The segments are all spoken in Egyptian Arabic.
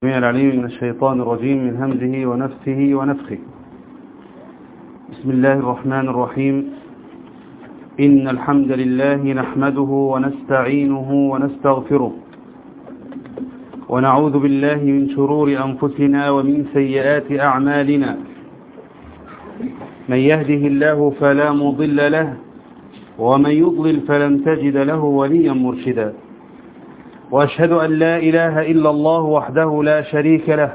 السميع العليم من الشيطان الرجيم من همزه ونفسه ونفخه بسم الله الرحمن الرحيم إن الحمد لله نحمده ونستعينه ونستغفره ونعوذ بالله من شرور أنفسنا ومن سيئات أعمالنا من يهده الله فلا مضل له ومن يضلل فلن تجد له وليا مرشدا وأشهد أن لا إله إلا الله وحده لا شريك له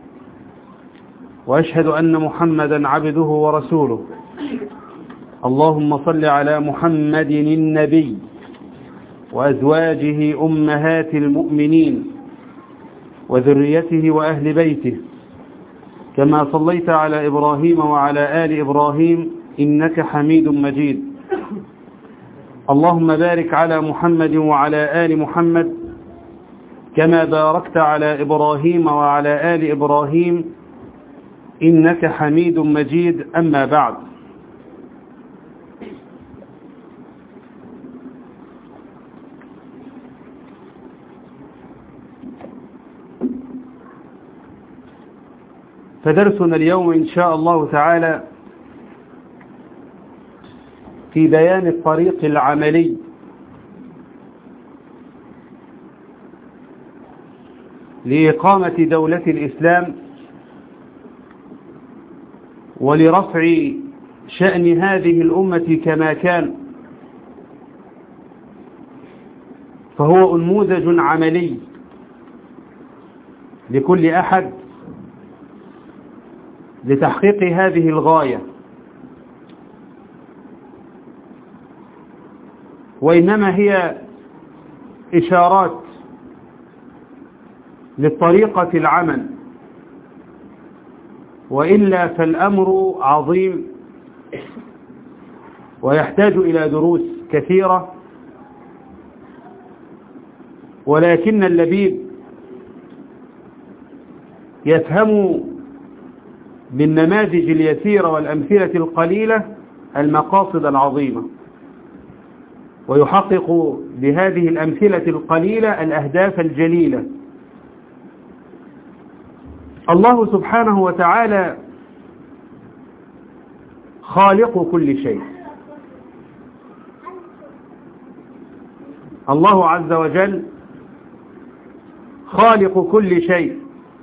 وأشهد أن محمدا عبده ورسوله اللهم صل على محمد النبي وأزواجه أمهات المؤمنين وذريته وأهل بيته كما صليت على إبراهيم وعلى آل إبراهيم إنك حميد مجيد اللهم بارك على محمد وعلى آل محمد كما باركت على إبراهيم وعلى آل إبراهيم إنك حميد مجيد أما بعد فدرسنا اليوم إن شاء الله تعالى في بيان الطريق العملي لإقامة دولة الإسلام ولرفع شأن هذه الأمة كما كان فهو أنموذج عملي لكل أحد لتحقيق هذه الغاية وإنما هي إشارات للطريقة العمل وإلا فالأمر عظيم ويحتاج إلى دروس كثيرة ولكن اللبيب يفهم بالنماذج اليسيرة والأمثلة القليلة المقاصد العظيمة ويحقق بهذه الأمثلة القليلة الأهداف الجليلة الله سبحانه وتعالى خالق كل شيء الله عز وجل خالق كل شيء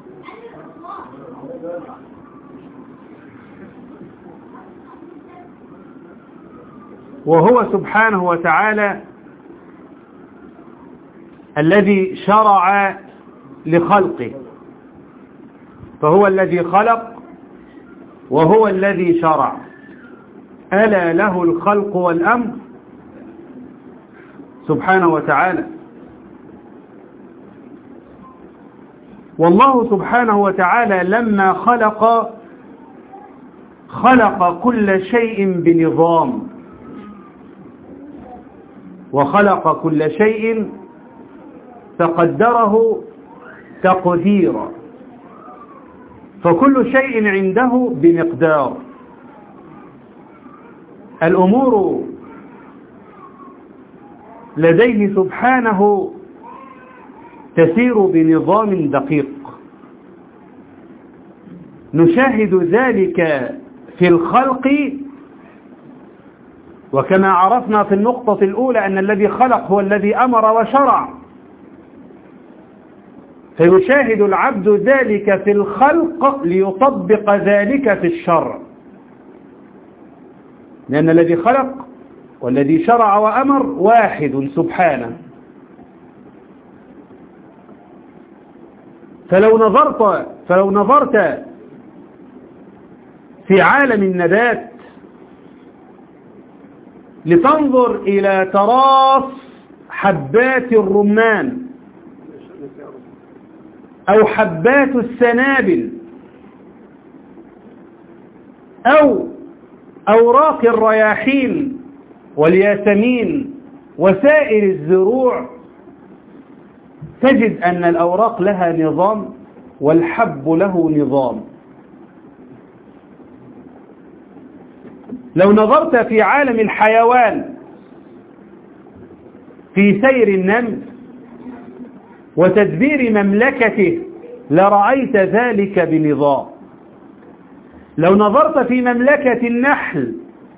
وهو سبحانه وتعالى الذي شرع لخلقه فهو الذي خلق وهو الذي شرع ألا له الخلق والأمر سبحانه وتعالى والله سبحانه وتعالى لما خلق خلق كل شيء بنظام وخلق كل شيء فقدره تقديرا فكل شيء عنده بمقدار الأمور لديه سبحانه تسير بنظام دقيق نشاهد ذلك في الخلق وكما عرفنا في النقطة الأولى أن الذي خلق هو الذي أمر وشرع فيشاهد العبد ذلك في الخلق ليطبق ذلك في الشرع لأن الذي خلق والذي شرع وأمر واحد سبحانه فلو نظرت فلو نظرت في عالم النبات لتنظر إلى تراص حبات الرمان أو حبات السنابل أو أوراق الرياحين والياسمين وسائر الزروع تجد أن الأوراق لها نظام والحب له نظام لو نظرت في عالم الحيوان في سير النمل وتدبير مملكته لرأيت ذلك بنظام لو نظرت في مملكة النحل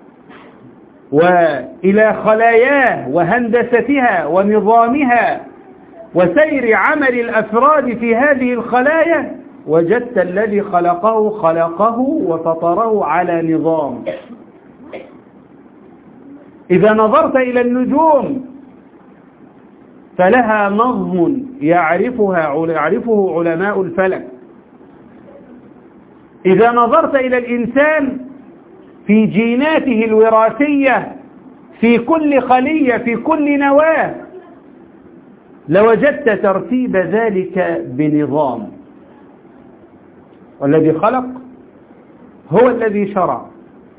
وإلى خلاياه وهندستها ونظامها وسير عمل الأفراد في هذه الخلايا وجدت الذي خلقه خلقه وفطره على نظام إذا نظرت إلى النجوم فلها نظم يعرفها يعرفه علماء الفلك إذا نظرت إلى الإنسان في جيناته الوراثية في كل خلية في كل نواة لوجدت ترتيب ذلك بنظام والذي خلق هو الذي شرع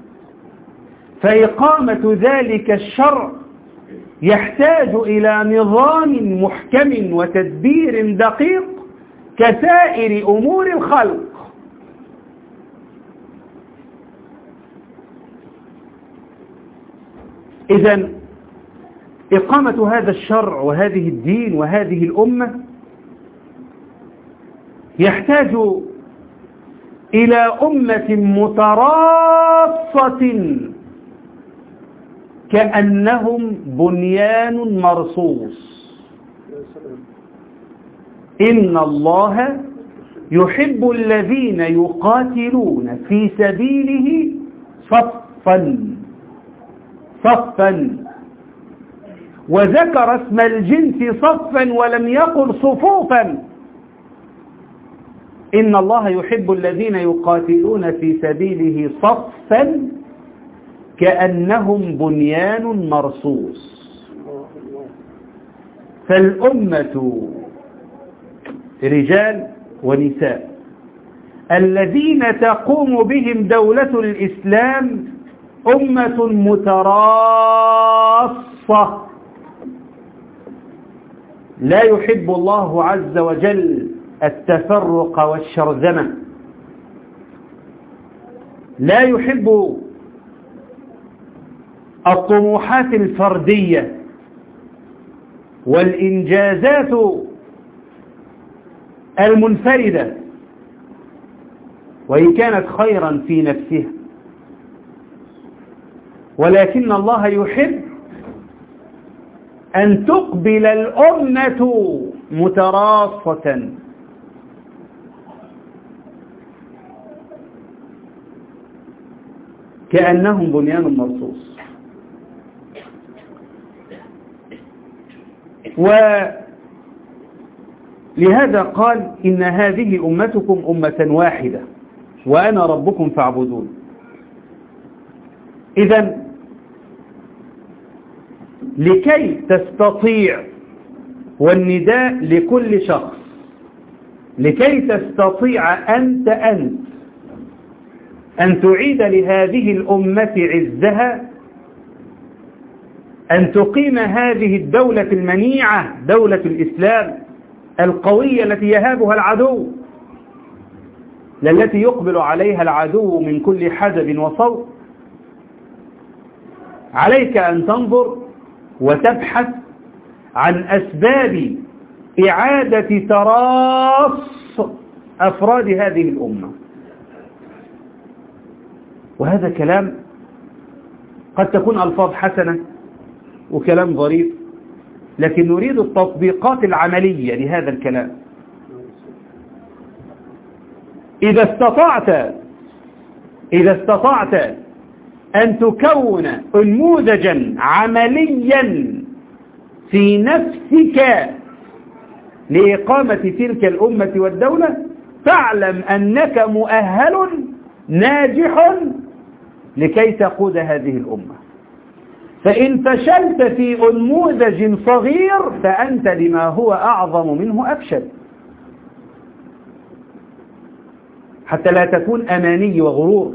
فإقامة ذلك الشرع يحتاج إلى نظام محكم وتدبير دقيق كسائر أمور الخلق إذا إقامة هذا الشرع وهذه الدين وهذه الأمة يحتاج إلى أمة متراصة كأنهم بنيان مرصوص إن الله يحب الذين يقاتلون في سبيله صفا صفا وذكر اسم الجنس صفا ولم يقل صفوفا إن الله يحب الذين يقاتلون في سبيله صفا كأنهم بنيان مرصوص فالأمة رجال ونساء الذين تقوم بهم دولة الإسلام أمة متراصة لا يحب الله عز وجل التفرق والشرذمة لا يحب الطموحات الفردية والإنجازات المنفردة وإن كانت خيرا في نفسها ولكن الله يحب أن تقبل الأمة متراصة كأنهم بنيان مرصوص ولهذا قال إن هذه أمتكم أمة واحدة وأنا ربكم فاعبدون إذا لكي تستطيع والنداء لكل شخص لكي تستطيع أنت أنت أن تعيد لهذه الأمة عزها أن تقيم هذه الدولة المنيعة دولة الإسلام القوية التي يهابها العدو التي يقبل عليها العدو من كل حدب وصوت عليك أن تنظر وتبحث عن أسباب إعادة تراص أفراد هذه الأمة وهذا كلام قد تكون ألفاظ حسنة وكلام ظريف لكن نريد التطبيقات العملية لهذا الكلام إذا استطعت إذا استطعت أن تكون انموذجا عمليا في نفسك لإقامة تلك الأمة والدولة فاعلم أنك مؤهل ناجح لكي تقود هذه الأمة فإن فشلت في أنموذج صغير فأنت لما هو أعظم منه أفشل حتى لا تكون أماني وغرور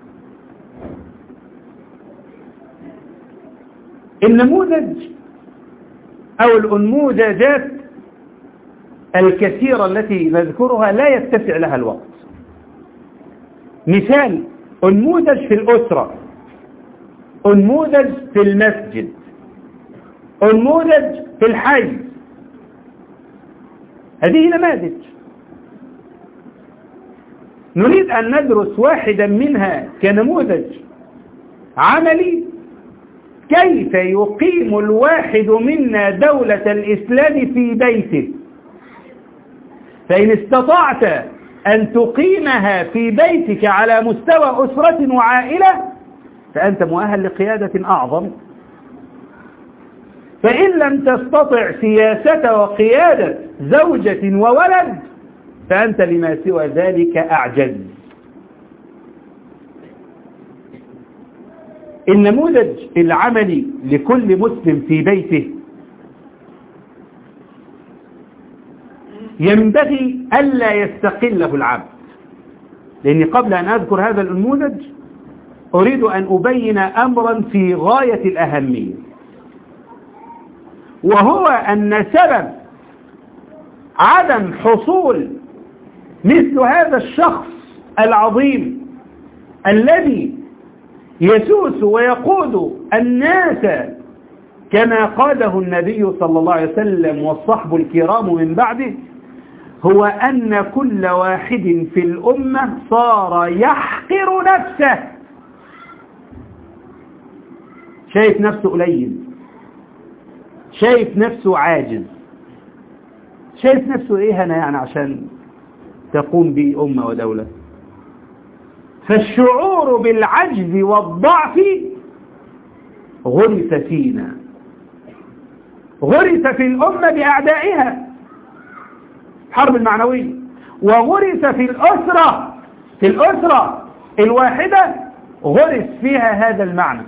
النموذج أو الأنموذجات الكثيرة التي نذكرها لا يتسع لها الوقت مثال أنموذج في الأسرة أنموذج في المسجد أنموذج في الحي هذه نماذج نريد أن ندرس واحدا منها كنموذج عملي كيف يقيم الواحد منا دولة الإسلام في بيته فإن استطعت أن تقيمها في بيتك على مستوى أسرة وعائلة فأنت مؤهل لقيادة أعظم فإن لم تستطع سياسة وقيادة زوجة وولد فأنت لما سوى ذلك أعجز النموذج العملي لكل مسلم في بيته ينبغي ألا يستقله العبد لأني قبل أن أذكر هذا النموذج أريد أن أبين أمرا في غاية الأهمية وهو أن سبب عدم حصول مثل هذا الشخص العظيم الذي يسوس ويقود الناس كما قاده النبي صلى الله عليه وسلم والصحب الكرام من بعده هو أن كل واحد في الأمة صار يحقر نفسه شايف نفسه قليل شايف نفسه عاجز شايف نفسه ايه انا يعني عشان تقوم به أمة ودولة فالشعور بالعجز والضعف غرس فينا غرس في الأمة بأعدائها حرب المعنوية وغرس في الأسرة في الأسرة الواحدة غرس فيها هذا المعنى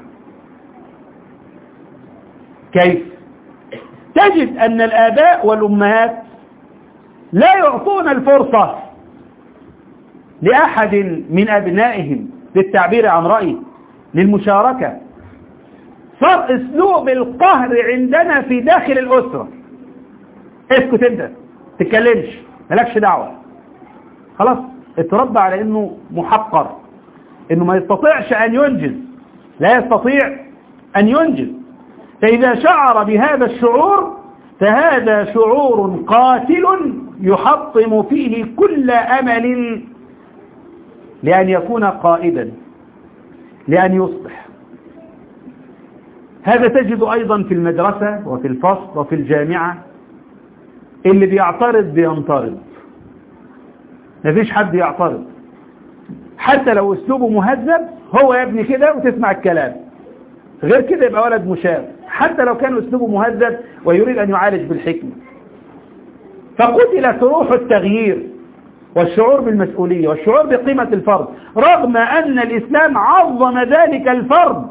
كيف تجد أن الآباء والأمهات لا يعطون الفرصة لأحد من أبنائهم للتعبير عن رأيه للمشاركة صار اسلوب القهر عندنا في داخل الأسرة اسكت انت تتكلمش مالكش دعوة خلاص اتربى على انه محقر انه ما يستطيعش ان ينجز لا يستطيع ان ينجز فاذا شعر بهذا الشعور فهذا شعور قاتل يحطم فيه كل امل لان يكون قائدا لان يصبح هذا تجد ايضا في المدرسة وفي الفصل وفي الجامعة اللي بيعترض بينطرد مفيش حد يعترض حتى لو اسلوبه مهذب هو يا ابني كده وتسمع الكلام غير كده يبقى ولد مشاب حتى لو كان اسلوبه مهذب ويريد ان يعالج بالحكمة فقتلت روح التغيير والشعور بالمسؤولية والشعور بقيمة الفرد رغم أن الإسلام عظم ذلك الفرد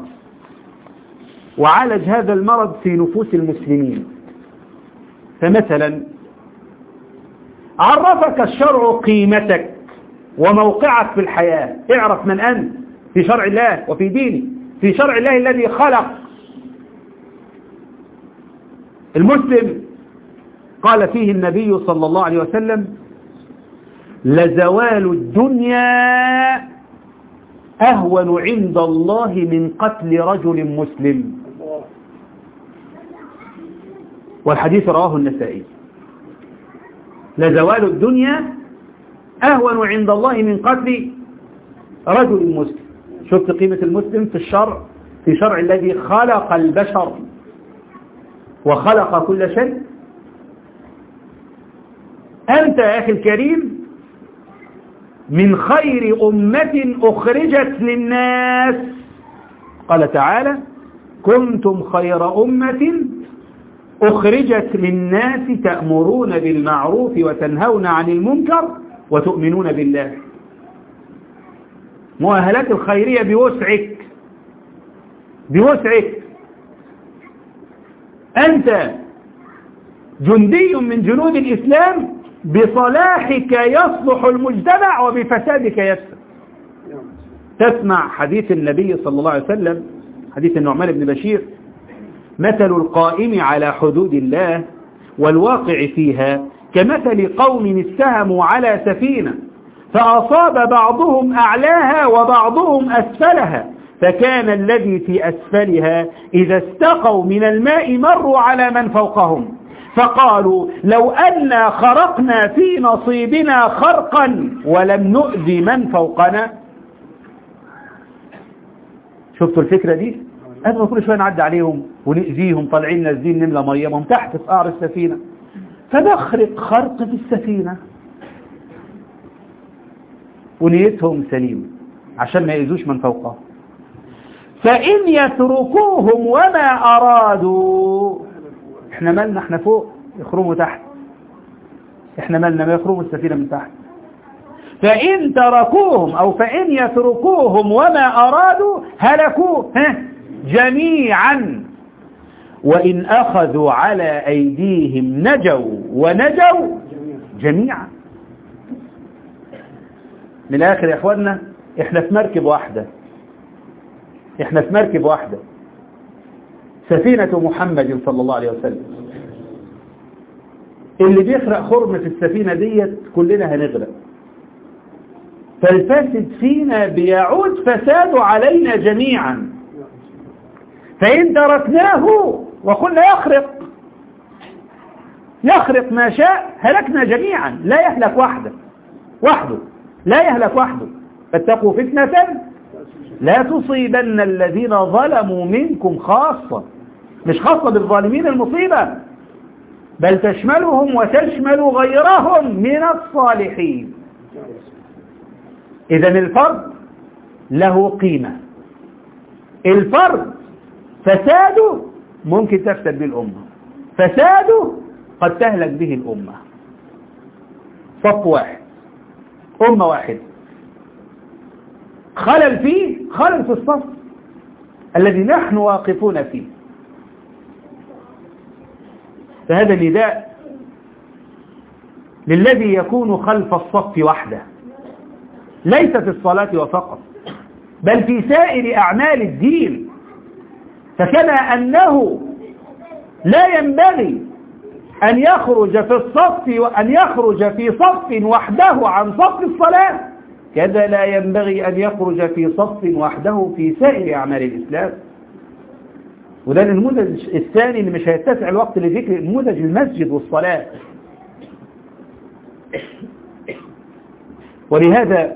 وعالج هذا المرض في نفوس المسلمين فمثلا عرفك الشرع قيمتك وموقعك في الحياة اعرف من أنت في شرع الله وفي دينه في شرع الله الذي خلق المسلم قال فيه النبي صلى الله عليه وسلم لزوال الدنيا أهون عند الله من قتل رجل مسلم والحديث رواه النسائي لزوال الدنيا أهون عند الله من قتل رجل مسلم شفت قيمة المسلم في الشرع في شرع الذي خلق البشر وخلق كل شيء أنت يا أخي الكريم من خير أمة أخرجت للناس قال تعالى كنتم خير أمة أخرجت للناس تأمرون بالمعروف وتنهون عن المنكر وتؤمنون بالله مؤهلات الخيرية بوسعك بوسعك أنت جندي من جنود الإسلام بصلاحك يصلح المجتمع وبفسادك يفسد تسمع حديث النبي صلى الله عليه وسلم حديث النعمان بن بشير مثل القائم على حدود الله والواقع فيها كمثل قوم استهموا على سفينة فأصاب بعضهم أعلاها وبعضهم أسفلها فكان الذي في أسفلها إذا استقوا من الماء مروا على من فوقهم فقالوا لو أنا خرقنا في نصيبنا خرقا ولم نؤذي من فوقنا شفتوا الفكرة دي قبل كل شوية نعدي عليهم ونأذيهم طالعين نازلين نملى مية ما هم تحت في قعر السفينة فنخرق خرق في السفينة ونيتهم سليمة عشان ما يأذوش من فوقهم فإن يتركوهم وما أرادوا احنا مالنا احنا فوق يخرموا تحت احنا مالنا ما يخرموا السفينة من تحت فإن تركوهم أو فإن يتركوهم وما أرادوا هلكوا ها جميعا وإن أخذوا على أيديهم نجوا ونجوا جميعا من الآخر يا إخواننا إحنا في مركب واحدة إحنا في مركب واحدة سفينة محمد صلى الله عليه وسلم اللي بيخرق خرم في السفينة ديت كلنا هنغرق فالفاسد فينا بيعود فساد علينا جميعا فإن تركناه وقلنا يخرق يخرق ما شاء هلكنا جميعا لا يهلك وحده وحده لا يهلك وحده فاتقوا فتنة لا تصيبن الذين ظلموا منكم خاصة مش خاصة بالظالمين المصيبة بل تشملهم وتشمل غيرهم من الصالحين إذا الفرد له قيمة الفرد فساده ممكن تفسد به الأمة فساده قد تهلك به الأمة صف واحد أمة واحدة خلل فيه خلل في الصف الذي نحن واقفون فيه فهذا نداء للذي يكون خلف الصف وحده ليس في الصلاة وفقط بل في سائر أعمال الدين فكما أنه لا ينبغي أن يخرج في الصف وأن يخرج في صف وحده عن صف الصلاة كذا لا ينبغي أن يخرج في صف وحده في سائر أعمال الإسلام وده النموذج الثاني اللي مش هيتسع الوقت لذكر نموذج المسجد والصلاة ولهذا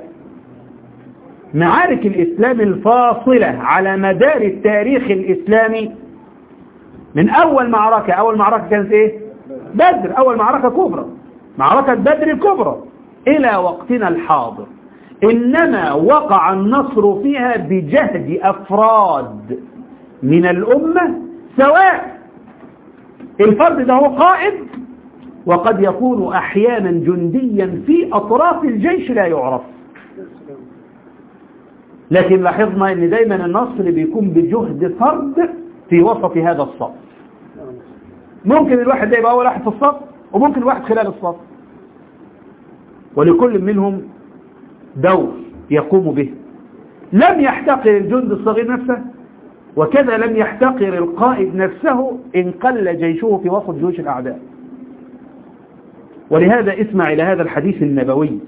معارك الإسلام الفاصلة على مدار التاريخ الإسلامي من أول معركة أول معركة كانت إيه بدر أول معركة كبرى معركة بدر الكبرى إلى وقتنا الحاضر إنما وقع النصر فيها بجهد أفراد من الأمة سواء الفرد ده هو قائد وقد يكون أحيانا جنديا في أطراف الجيش لا يعرف لكن لاحظنا ان دايما النصر بيكون بجهد فرد في وسط هذا الصف ممكن الواحد ده يبقى اول واحد في الصف وممكن واحد خلال الصف ولكل منهم دور يقوم به لم يحتقر الجند الصغير نفسه وكذا لم يحتقر القائد نفسه إن قل جيشه في وسط جيوش الأعداء ولهذا اسمع إلى هذا الحديث النبوي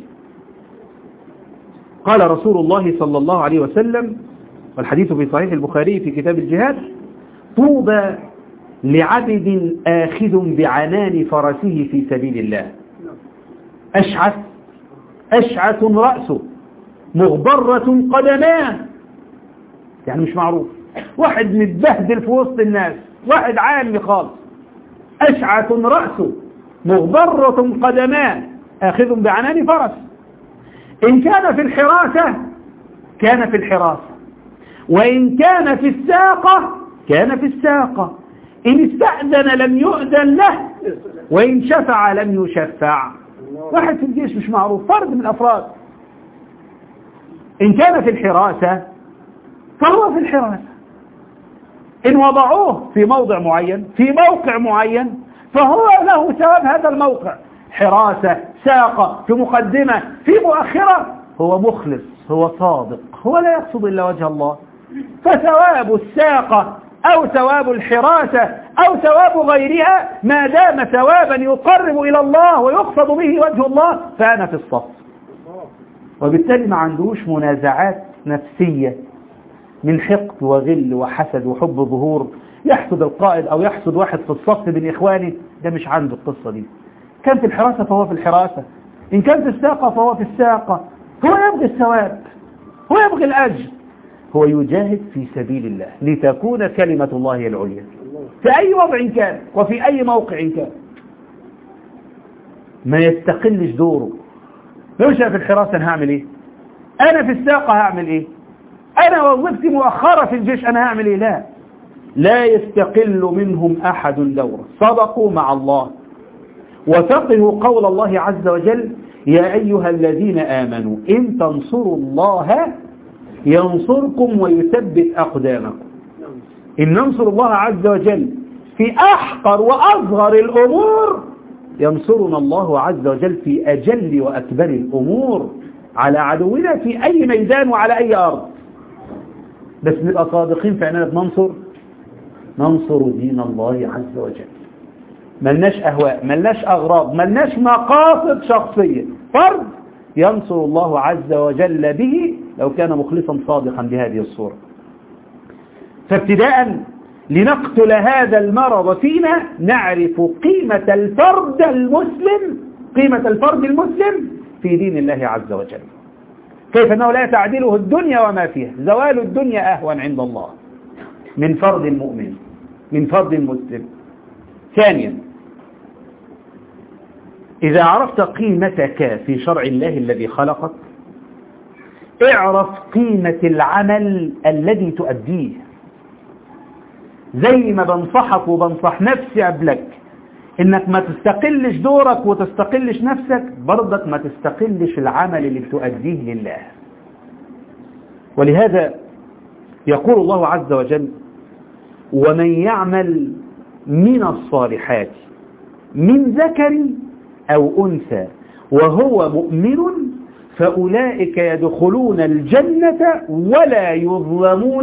قال رسول الله صلى الله عليه وسلم والحديث في صحيح البخاري في كتاب الجهاد طوبى لعبد آخذ بعنان فرسه في سبيل الله أشعث أشعث رأسه مغبرة قدماه يعني مش معروف واحد متبهدل في وسط الناس واحد عام خالص أشعث رأسه مغبرة قدماه آخذ بعنان فرس إن كان في الحراسة كان في الحراسة وإن كان في الساقة كان في الساقة إن استأذن لم يؤذن له وإن شفع لم يشفع واحد في الجيش مش معروف فرد من الأفراد إن كان في الحراسة فهو في الحراسة إن وضعوه في موضع معين في موقع معين فهو له ثواب هذا الموقع حراسة ساقة في مقدمة في مؤخرة هو مخلص هو صادق هو لا يقصد إلا وجه الله فثواب الساقة أو ثواب الحراسة أو ثواب غيرها ما دام ثوابا يقرب إلى الله ويقصد به وجه الله فأنا في الصف وبالتالي ما عندوش منازعات نفسية من حقد وغل وحسد وحب ظهور يحسد القائد أو يحسد واحد في الصف من إخوانه ده مش عنده القصة دي كان في الحراسة فهو في الحراسة إن كان في الساقة فهو في الساقة هو يبغي الثواب هو يبغي الأجر هو يجاهد في سبيل الله لتكون كلمة الله العليا في أي وضع كان وفي أي موقع كان ما يستقلش دوره لو شاف في الحراسة أنا هعمل إيه أنا في الساقة هعمل إيه أنا وظيفتي مؤخرة في الجيش أنا هعمل إيه لا لا يستقل منهم أحد دوره صدقوا مع الله وفقهوا قول الله عز وجل يا أيها الذين آمنوا إن تنصروا الله ينصركم ويثبت أقدامكم إن ننصر الله عز وجل في أحقر وأصغر الأمور ينصرنا الله عز وجل في أجل وأكبر الأمور على عدونا في أي ميدان وعلى أي أرض بس نبقى صادقين في أننا ننصر ننصر دين الله عز وجل ملناش أهواء ملناش أغراض ملناش مقاصد شخصية فرد ينصر الله عز وجل به لو كان مخلصا صادقا بهذه الصورة فابتداء لنقتل هذا المرض فينا نعرف قيمة الفرد المسلم قيمة الفرد المسلم في دين الله عز وجل كيف أنه لا تعدله الدنيا وما فيها زوال الدنيا أهون عند الله من فرد مؤمن من فرد مسلم ثانيا إذا عرفت قيمتك في شرع الله الذي خلقك اعرف قيمة العمل الذي تؤديه زي ما بنصحك وبنصح نفسي قبلك انك ما تستقلش دورك وتستقلش نفسك برضك ما تستقلش العمل اللي بتؤديه لله ولهذا يقول الله عز وجل ومن يعمل من الصالحات من ذكر أو أنثى وهو مؤمن فأولئك يدخلون الجنة ولا يظلمون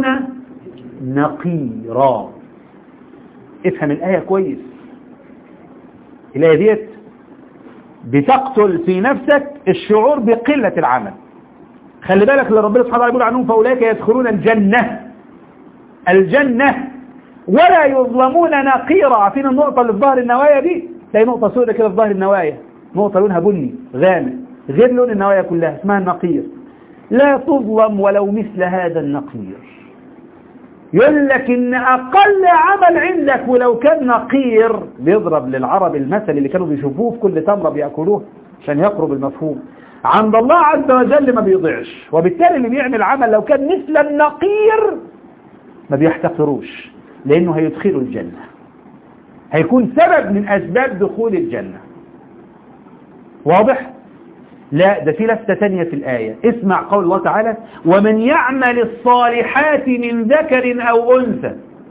نقيرا افهم الآية كويس الآية ديت بتقتل في نفسك الشعور بقلة العمل خلي بالك اللي ربنا سبحانه وتعالى يقول عنهم فأولئك يدخلون الجنة الجنة ولا يظلمون نقيرا عارفين النقطة اللي في ظهر النوايا دي تلاقي نقطة سوداء كده في ظهر النوايا نقطة لونها بني غامق غير لون النوايا كلها اسمها النقير لا تظلم ولو مثل هذا النقير يقول لك ان اقل عمل عندك ولو كان نقير بيضرب للعرب المثل اللي كانوا بيشوفوه في كل تمرة بيأكلوه عشان يقرب المفهوم عند الله عز وجل ما بيضيعش وبالتالي اللي بيعمل عمل لو كان مثل النقير ما بيحتقروش لانه هيدخله الجنة هيكون سبب من اسباب دخول الجنة واضح لا ده في لفتة تانية في الآية اسمع قول الله تعالى ومن يعمل الصالحات من ذكر أو أنثى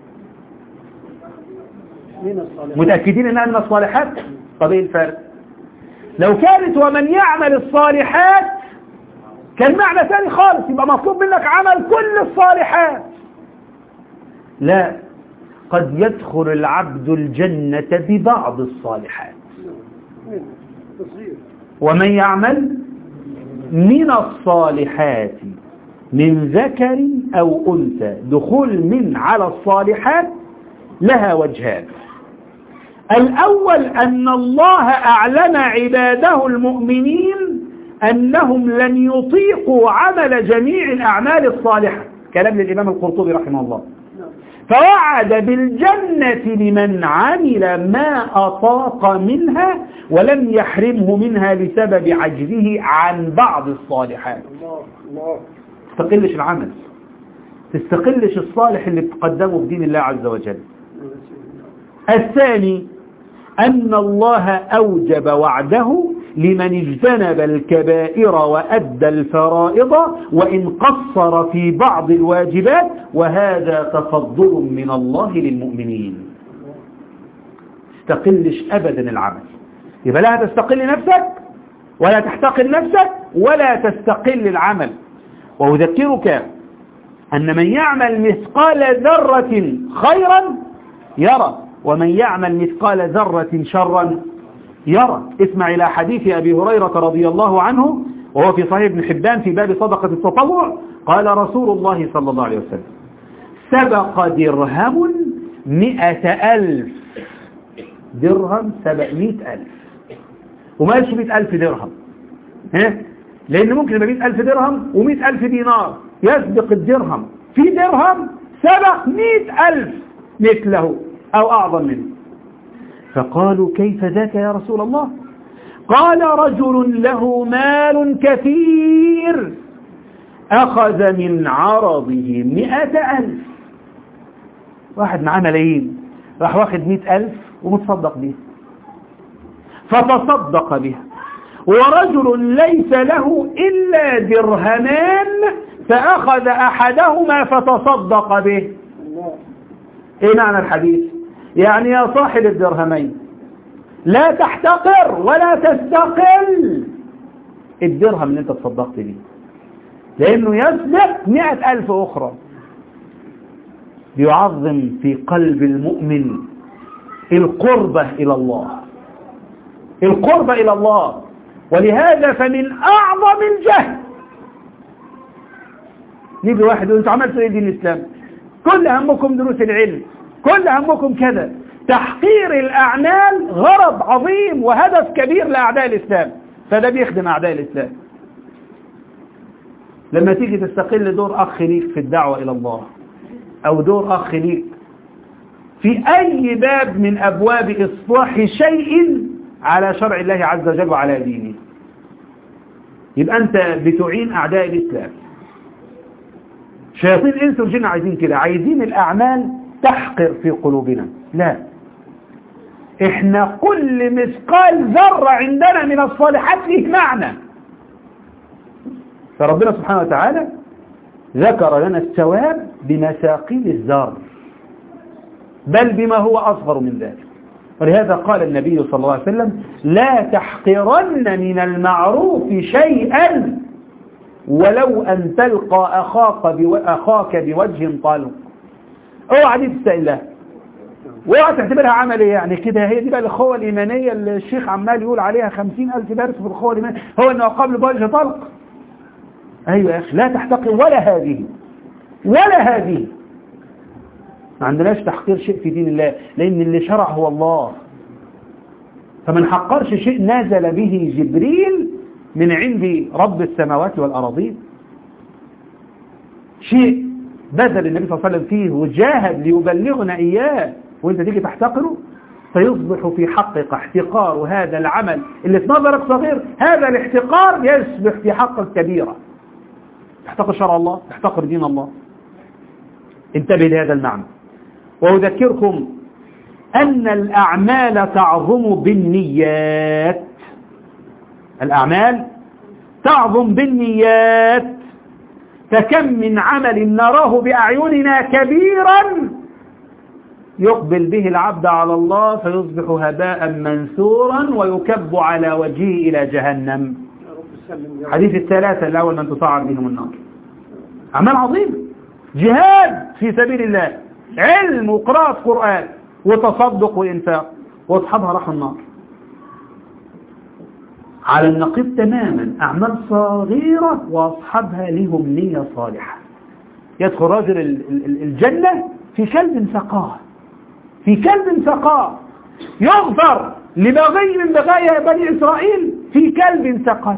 متأكدين أنها من الصالحات طب ايه الفرق لو كانت ومن يعمل الصالحات كان معنى ثاني خالص يبقى مطلوب منك عمل كل الصالحات لا قد يدخل العبد الجنة ببعض الصالحات ومن يعمل من الصالحات من ذكر أو أنثى دخول من على الصالحات لها وجهان الأول أن الله أعلن عباده المؤمنين أنهم لن يطيقوا عمل جميع الأعمال الصالحة كلام للإمام القرطبي رحمه الله فوعد بالجنة لمن عمل ما أطاق منها ولم يحرمه منها بسبب عجزه عن بعض الصالحات تستقلش العمل تستقلش الصالح اللي بتقدمه في دين الله عز وجل الثاني أن الله أوجب وعده لمن اجتنب الكبائر وأدى الفرائض وإن قصر في بعض الواجبات وهذا تفضل من الله للمؤمنين تستقلش أبدا العمل يبقى لا تستقل نفسك ولا تحتقل نفسك ولا تستقل العمل وأذكرك أن من يعمل مثقال ذرة خيرا يرى ومن يعمل مثقال ذرة شرا يرى اسمع إلى حديث أبي هريرة رضي الله عنه وهو في صحيح ابن حبان في باب صدقة التطوع قال رسول الله صلى الله عليه وسلم سبق درهم مئة ألف درهم سبعمائة ألف وما قالش مئة ألف درهم ها لأن ممكن يبقى مئة ألف درهم ومئة ألف دينار يسبق الدرهم في درهم سبق مئة ألف مثله أو أعظم منه فقالوا كيف ذاك يا رسول الله قال رجل له مال كثير أخذ من عرضه مئة ألف واحد معاه ملايين راح واخد مئة ألف ومتصدق بها فتصدق بها ورجل ليس له إلا درهمان فأخذ أحدهما فتصدق به إيه معنى الحديث يعني يا صاحب الدرهمين لا تحتقر ولا تستقل الدرهم اللي انت تصدقت به لأنه يسبق مئة ألف أخرى يعظم في قلب المؤمن القربة إلى الله القربة إلى الله ولهذا فمن أعظم الجهل نيجي واحد يقول انتوا عملتوا ايه دين الإسلام كل همكم دروس العلم كل همكم كذا تحقير الأعمال غرض عظيم وهدف كبير لأعداء الإسلام فده بيخدم أعداء الإسلام لما تيجي تستقل دور أخ ليك في الدعوة إلى الله أو دور أخ ليك في أي باب من أبواب إصلاح شيء على شرع الله عز وجل وعلى دينه يبقى أنت بتعين أعداء الإسلام شياطين الإنس والجن عايزين كده عايزين الأعمال تحقر في قلوبنا لا احنا كل مثقال ذرة عندنا من الصالحات له معنى فربنا سبحانه وتعالى ذكر لنا الثواب بمثاقيل الذر بل بما هو أصغر من ذلك ولهذا قال النبي صلى الله عليه وسلم لا تحقرن من المعروف شيئا ولو أن تلقى أخاك, بو... أخاك بوجه طلق اوعى دي تستقلها واوعى تعتبرها عمل ايه يعني كده هي دي بقى الاخوه الايمانيه اللي الشيخ عمال يقول عليها خمسين ألف درس في الاخوه الايمانيه هو انه قبل بوجه طلق ايوه يا اخي لا تحتقر ولا هذه ولا هذه ما عندناش تحقير شيء في دين الله لأن اللي شرع هو الله فمن حقرش شيء نازل به جبريل من عند رب السماوات والأراضين شيء بذل النبي صلى الله عليه وسلم فيه وجاهد ليبلغنا إياه وانت تيجي تحتقره فيصبح في حقك احتقار هذا العمل اللي في نظرك صغير هذا الاحتقار يصبح في حقك كبيرة تحتقر شرع الله تحتقر دين الله انتبه لهذا المعنى وأذكركم أن الأعمال تعظم بالنيات الأعمال تعظم بالنيات فكم من عمل نراه بأعيننا كبيرا يقبل به العبد على الله فيصبح هباء منثورا ويكب على وجهه إلى جهنم حديث الثلاثة الأول من تصعر بهم النار أعمال عظيمة جهاد في سبيل الله علم وقراءة قرآن وتصدق وإنفاق وأصحابها راحوا النار على النقيض تماما أعمال صغيرة وأصحابها لهم نية صالحة يدخل رجل الجنة في كلب سقاه في كلب سقاه يغفر لبغي من بغايا بني إسرائيل في كلب سقط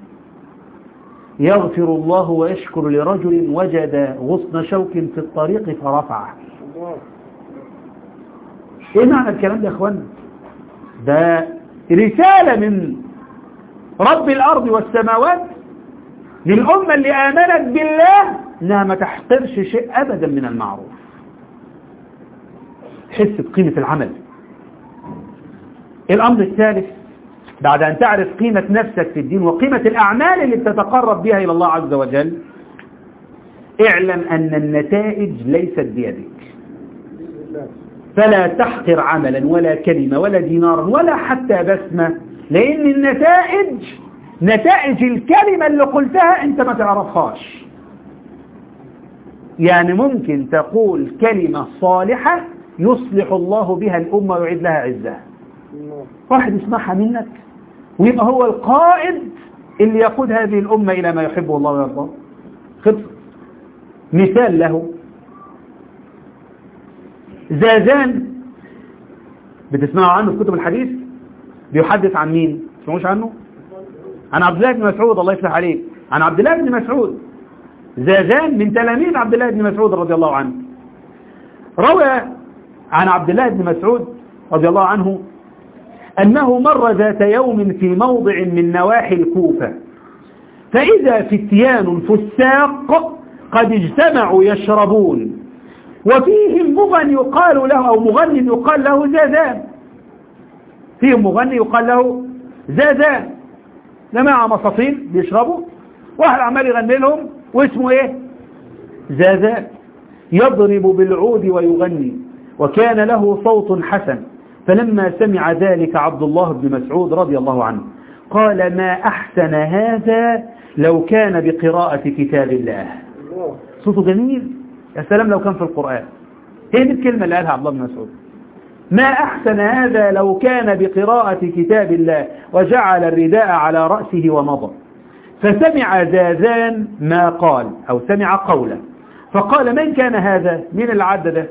يغفر الله ويشكر لرجل وجد غصن شوك في الطريق فرفعه ايه معنى الكلام ده يا اخوانا ده رسالة من رب الارض والسماوات للأمة اللي آمنت بالله انها ما تحقرش شيء ابدا من المعروف تحس بقيمة العمل الامر الثالث بعد ان تعرف قيمة نفسك في الدين وقيمة الاعمال اللي بتتقرب بها الى الله عز وجل اعلم ان النتائج ليست بيدك فلا تحقر عملا ولا كلمة ولا دينارا ولا حتى بسمة لأن النتائج نتائج الكلمة اللي قلتها أنت ما تعرفهاش يعني ممكن تقول كلمة صالحة يصلح الله بها الأمة ويعيد لها عزها واحد يسمعها منك ويبقى هو القائد اللي يقود هذه الأمة إلى ما يحبه الله ويرضاه خطر مثال له زازان بتسمعوا عنه في كتب الحديث بيحدث عن مين تسمعوش عنه عن عبد الله بن مسعود الله يفتح عليه عن عبد الله بن مسعود زازان من تلاميذ عبد الله بن مسعود رضي الله عنه روى عن عبد الله بن مسعود رضي الله عنه أنه مر ذات يوم في موضع من نواحي الكوفة فإذا فتيان فساق قد اجتمعوا يشربون وفيهم مغني يقال له أو مغني يقال له زازان فيهم مغني يقال له زازان جماعة مصاصين بيشربوا واحد عمال يغني لهم واسمه ايه زازان يضرب بالعود ويغني وكان له صوت حسن فلما سمع ذلك عبد الله بن مسعود رضي الله عنه قال ما أحسن هذا لو كان بقراءة كتاب الله صوته جميل يا سلام لو كان في القرآن هي دي الكلمة اللي قالها عبد الله بن مسعود ما أحسن هذا لو كان بقراءة كتاب الله وجعل الرداء على رأسه ومضى فسمع زازان ما قال أو سمع قولا فقال من كان هذا من العد ده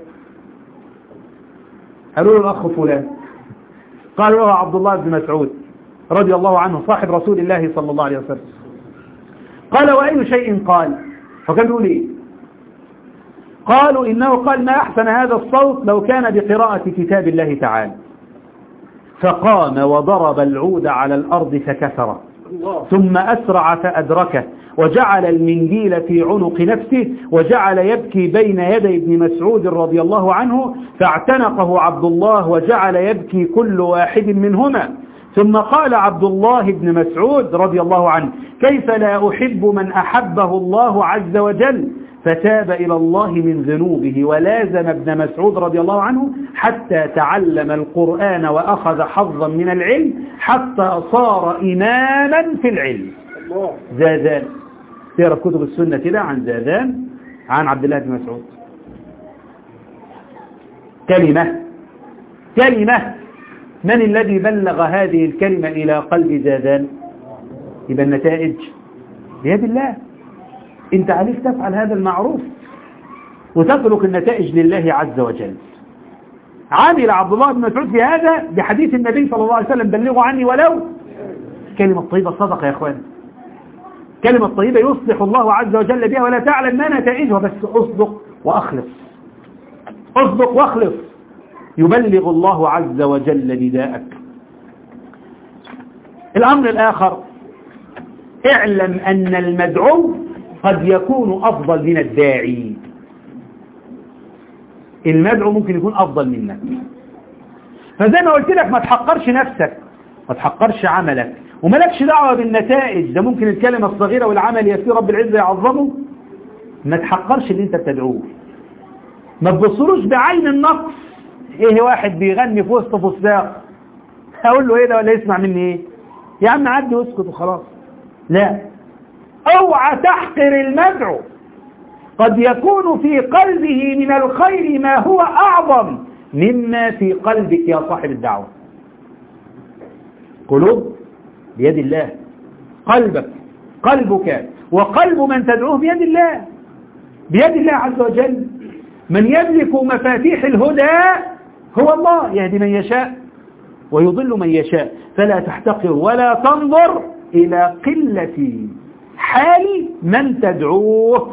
قالوا له الأخ فلان قالوا له عبد الله بن مسعود رضي الله عنه صاحب رسول الله صلى الله عليه وسلم قال وأي شيء قال فكان يقول إيه قالوا إنه قال ما أحسن هذا الصوت لو كان بقراءة كتاب الله تعالى فقام وضرب العود على الأرض فكسره ثم أسرع فأدركه وجعل المنديل في عنق نفسه وجعل يبكي بين يدي ابن مسعود رضي الله عنه فاعتنقه عبد الله وجعل يبكي كل واحد منهما ثم قال عبد الله بن مسعود رضي الله عنه كيف لا أحب من أحبه الله عز وجل فتاب إلى الله من ذنوبه ولازم ابن مسعود رضي الله عنه حتى تعلم القرآن وأخذ حظا من العلم حتى صار إماما في العلم زازان تقرا كتب السنة كده عن زازان عن عبد الله بن مسعود كلمة كلمة من الذي بلغ هذه الكلمة إلى قلب زازان يبقى النتائج بيد الله انت عليك تفعل هذا المعروف وتترك النتائج لله عز وجل عامل عبد الله بن مسعود في هذا بحديث النبي صلى الله عليه وسلم بلغوا عني ولو كلمة طيبة صدقة يا اخوان كلمة طيبة يصلح الله عز وجل بها ولا تعلم ما نتائجها بس اصدق واخلص اصدق واخلص يبلغ الله عز وجل نداءك الامر الاخر اعلم ان المدعو قد يكون أفضل من الداعي المدعو ممكن يكون أفضل منك فزي ما قلت لك ما تحقرش نفسك ما تحقرش عملك وملكش دعوة بالنتائج ده ممكن الكلمة الصغيرة والعمل يسير رب العزة يعظمه ما تحقرش اللي انت بتدعوه ما تبصروش بعين النقص ايه واحد بيغني في وسط فستاق اقول له ايه ده ولا يسمع مني ايه يا عم عدي واسكت وخلاص لا اوعى تحقر المدعو قد يكون في قلبه من الخير ما هو أعظم مما في قلبك يا صاحب الدعوة قلوب بيد الله قلبك قلبك وقلب من تدعوه بيد الله بيد الله عز وجل من يملك مفاتيح الهدى هو الله يهدي من يشاء ويضل من يشاء فلا تحتقر ولا تنظر إلى قلة حال من تدعوه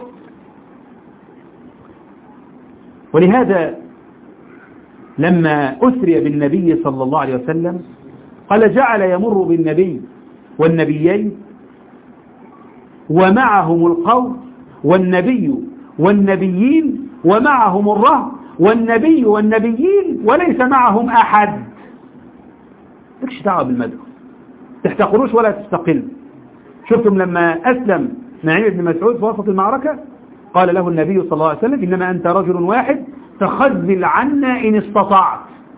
ولهذا لما أسري بالنبي صلى الله عليه وسلم قال جعل يمر بالنبي والنبيين ومعهم القوم والنبي والنبيين ومعهم الرهب والنبي والنبيين وليس معهم أحد لكش دعوة بالمدعو تحتقروش ولا تستقل شفتم لما أسلم نعيم بن مسعود في وسط المعركة قال له النبي صلى الله عليه وسلم إنما أنت رجل واحد تخذل عنا إن استطعت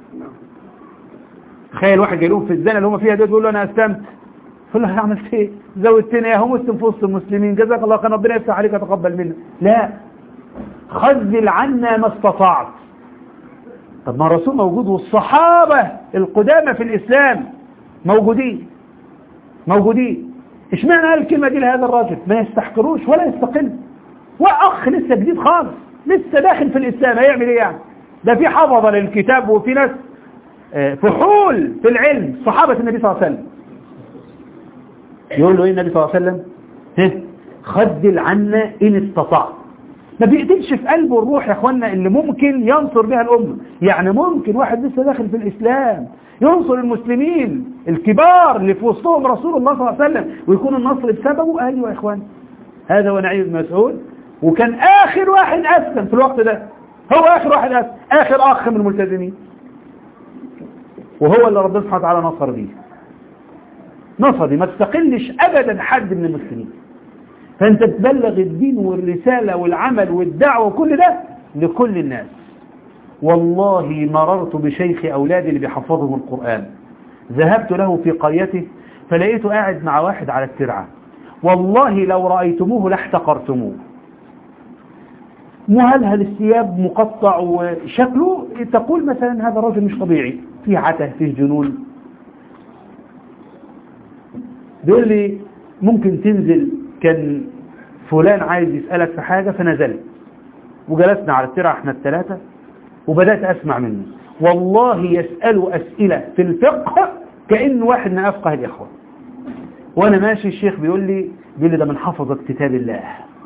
تخيل واحد جاي لهم في الزنا اللي هم فيها دي تقول له أنا أسلمت يقول له عملت ايه زودتني يا مسلم في وسط المسلمين جزاك الله خير ربنا يفتح عليك وتقبل منا لا خذل عنا ما استطعت طب ما الرسول موجود والصحابة القدامى في الإسلام موجودين موجودين اشمعنى قال الكلمة دي لهذا الراجل ما يستحقروش ولا يستقل واخ لسه جديد خالص لسه داخل في الاسلام هيعمل ايه يعني ده في حفظة للكتاب وفي ناس فحول في العلم صحابة النبي صلى الله عليه وسلم يقول له ايه النبي صلى الله عليه وسلم ها خدل عنا ان استطعت ما بيقتلش في قلبه الروح يا اخوانا اللي ممكن ينصر بها الامه يعني ممكن واحد لسه داخل في الاسلام ينصر المسلمين الكبار اللي في وسطهم رسول الله صلى الله عليه وسلم ويكون النصر بسببه ايوه يا اخوان هذا هو نعيم بن مسعود وكان اخر واحد اسلم في الوقت ده هو اخر واحد اسلم اخر اخ من الملتزمين وهو اللي ربنا سبحانه وتعالى نصر بيه نصر بيه ما تستقلش ابدا حد من المسلمين فانت تبلغ الدين والرسالة والعمل والدعوة وكل ده لكل الناس والله مررت بشيخ أولادي اللي بيحفظهم القرآن ذهبت له في قريته فلقيته قاعد مع واحد على الترعة والله لو رأيتموه لاحتقرتموه مهلهل الثياب مقطع وشكله تقول مثلا هذا الرجل مش طبيعي فيه عته فيه جنون بيقول لي ممكن تنزل كان فلان عايز يسألك في حاجة فنزلت وجلسنا على الترعة احنا الثلاثة وبدأت أسمع منه والله يسأل أسئلة في الفقه كأن واحد من أفقه الإخوة وأنا ماشي الشيخ بيقول لي بيقول لي ده من حفظ كتاب الله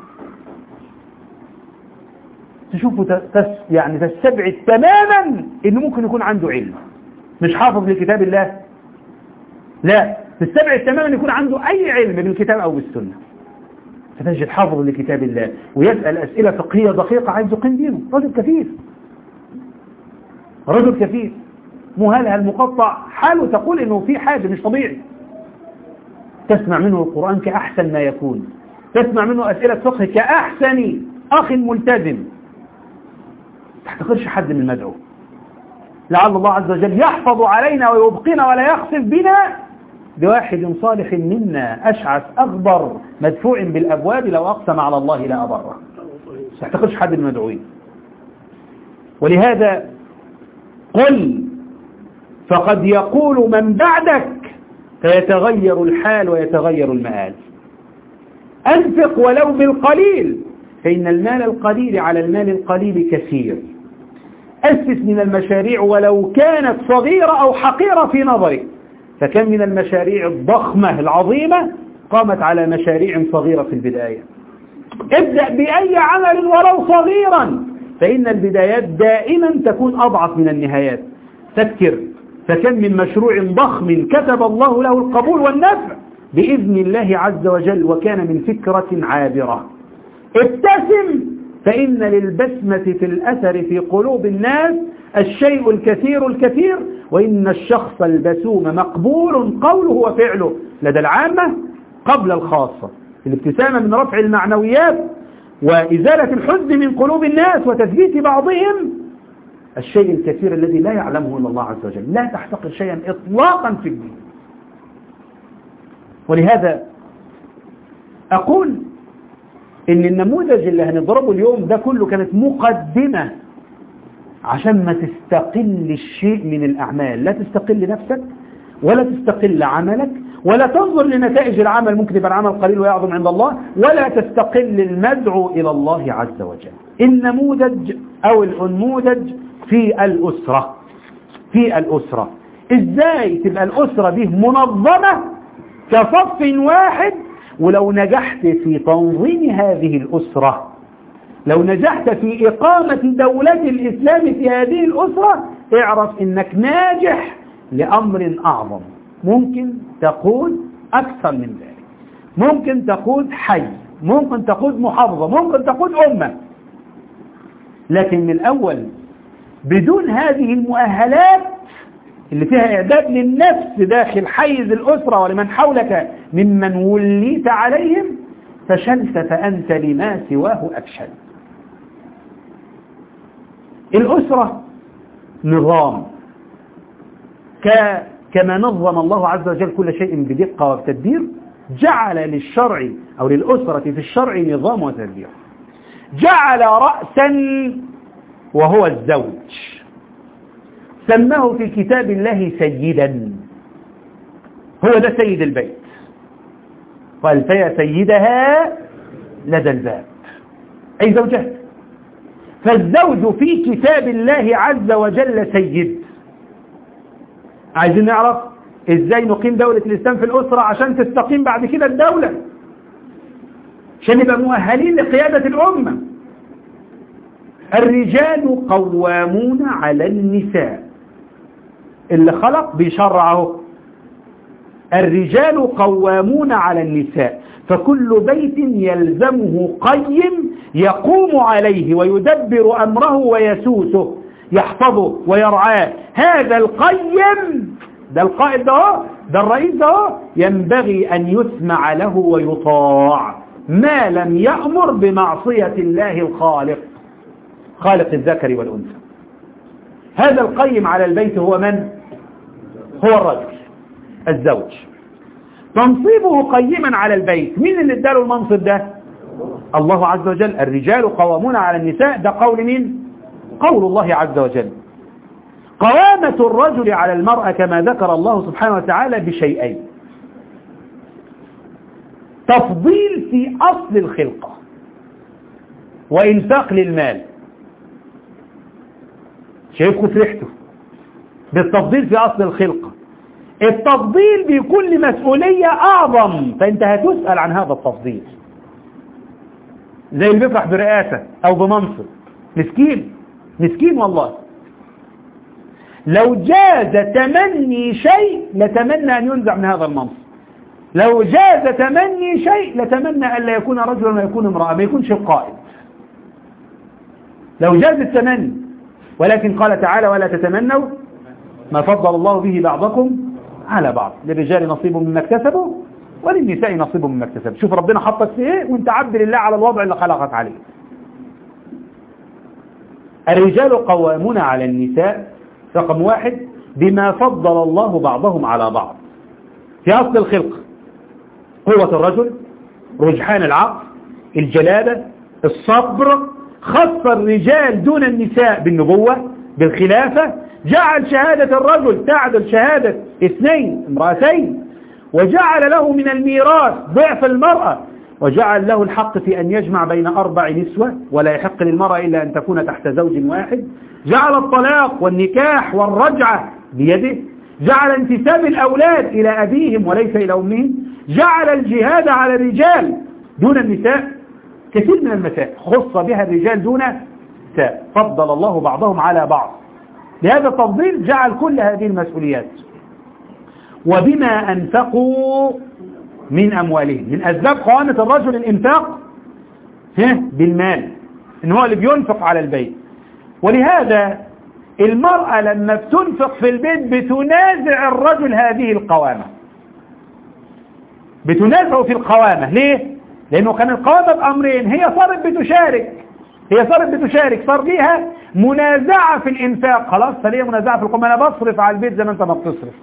تشوفوا تس يعني تستبعد تماما إنه ممكن يكون عنده علم مش حافظ لكتاب الله لا تستبعد تماما أن يكون عنده أي علم بالكتاب أو بالسنة فتجد حافظ لكتاب الله ويسأل أسئلة فقهية دقيقة عايز يقيم دينه رجل كثير رجل كثير مهلهل مقطع حاله تقول انه في حاجة مش طبيعي تسمع منه القرآن كأحسن ما يكون تسمع منه أسئلة فقه كأحسن أخ ملتزم تحتقرش حد من المدعو لعل الله عز وجل يحفظ علينا ويبقينا ولا يخسف بنا بواحد صالح منا أشعث أغبر مدفوع بالأبواب لو أقسم على الله لا أبره تحتقرش حد من المدعوين ولهذا قل فقد يقول من بعدك فيتغير الحال ويتغير المآل أنفق ولو بالقليل فإن المال القليل على المال القليل كثير أسس من المشاريع ولو كانت صغيرة أو حقيرة في نظرك فكم من المشاريع الضخمة العظيمة قامت على مشاريع صغيرة في البداية ابدأ بأي عمل ولو صغيرا فإن البدايات دائما تكون أضعف من النهايات فكر فكم من مشروع ضخم كتب الله له القبول والنفع بإذن الله عز وجل وكان من فكرة عابرة ابتسم فإن للبسمة في الأثر في قلوب الناس الشيء الكثير الكثير وإن الشخص البسوم مقبول قوله وفعله لدى العامة قبل الخاصة الابتسامة من رفع المعنويات وإزالة الحزن من قلوب الناس وتثبيت بعضهم الشيء الكثير الذي لا يعلمه إلا الله عز وجل لا تحتقر شيئا إطلاقا في الدين ولهذا أقول إن النموذج اللي هنضربه اليوم ده كله كانت مقدمة عشان ما تستقل الشيء من الأعمال لا تستقل نفسك ولا تستقل عملك ولا تنظر لنتائج العمل ممكن يبقى العمل قليل ويعظم عند الله ولا تستقل المدعو إلى الله عز وجل النموذج أو الأنموذج في الأسرة في الأسرة إزاي تبقى الأسرة دي منظمة كصف واحد ولو نجحت في تنظيم هذه الأسرة لو نجحت في إقامة دولة الإسلام في هذه الأسرة اعرف إنك ناجح لأمر أعظم ممكن تقود أكثر من ذلك ممكن تقود حي ممكن تقود محافظة ممكن تقود أمة لكن من الأول بدون هذه المؤهلات اللي فيها إعداد للنفس داخل حيز الأسرة ولمن حولك ممن وليت عليهم فشلت فأنت لما سواه أفشل الأسرة نظام كما نظم الله عز وجل كل شيء بدقة وبتدبير جعل للشرع أو للأسرة في الشرع نظام وتدبير جعل رأسا وهو الزوج سماه في كتاب الله سيدا هو ده سيد البيت قال فيا سيدها لدى الباب أي زوجات فالزوج في كتاب الله عز وجل سيد عايزين نعرف ازاي نقيم دولة الاسلام في الاسرة عشان تستقيم بعد كده الدولة عشان نبقى مؤهلين لقيادة الامة الرجال قوامون على النساء اللي خلق بيشرعه الرجال قوامون على النساء فكل بيت يلزمه قيم يقوم عليه ويدبر أمره ويسوسه يحفظه ويرعاه هذا القيم ده القائد ده ده الرئيس ده ينبغي أن يسمع له ويطاع ما لم يأمر بمعصية الله الخالق خالق الذكر والأنثى هذا القيم على البيت هو من؟ هو الرجل الزوج تنصيبه قيما على البيت مين اللي اداله المنصب ده الله عز وجل الرجال قوامون على النساء ده قول مين قول الله عز وجل قوامة الرجل على المرأة كما ذكر الله سبحانه وتعالى بشيئين تفضيل في أصل الخلقة وإنفاق للمال شايفكم فرحتوا بالتفضيل في أصل الخلقة التفضيل بيكون لمسؤولية أعظم فأنت هتسأل عن هذا التفضيل زي اللي بيفرح برئاسة أو بمنصب مسكين مسكين والله لو جاز تمني شيء لتمنى أن ينزع من هذا المنصب لو جاز تمني شيء لتمنى أن لا يكون رجلا ويكون امرأة ما يكونش القائد لو جاز التمني ولكن قال تعالى ولا تتمنوا ما فضل الله به بعضكم على بعض للرجال نصيب مما اكتسبوا وللنساء نصيب مما اكتسبوا شوف ربنا حطك في ايه وانت عبد لله على الوضع اللي خلقك عليه الرجال قوامون على النساء رقم واحد بما فضل الله بعضهم على بعض في أصل الخلق قوة الرجل رجحان العقل الجلالة الصبر خص الرجال دون النساء بالنبوة بالخلافة جعل شهادة الرجل تعدل شهادة اثنين امرأتين وجعل له من الميراث ضعف المرأة وجعل له الحق في أن يجمع بين أربع نسوة ولا يحق للمرأة إلا أن تكون تحت زوج واحد جعل الطلاق والنكاح والرجعة بيده جعل انتساب الأولاد إلى أبيهم وليس إلى أمهم جعل الجهاد على الرجال دون النساء كثير من المسائل خص بها الرجال دون النساء فضل الله بعضهم على بعض لهذا التفضيل جعل كل هذه المسؤوليات وبما أنفقوا من أموالهم من أسباب قوامة الرجل الإنفاق بالمال إن هو اللي بينفق على البيت ولهذا المرأة لما بتنفق في البيت بتنازع الرجل هذه القوامة بتنازعه في القوامة ليه؟ لأنه كان القوامة بأمرين هي صارت بتشارك هي صارت بتشارك صار ليها منازعة في الإنفاق خلاص فليه منازعة في القوامة أنا بصرف على البيت زي ما أنت ما بتصرف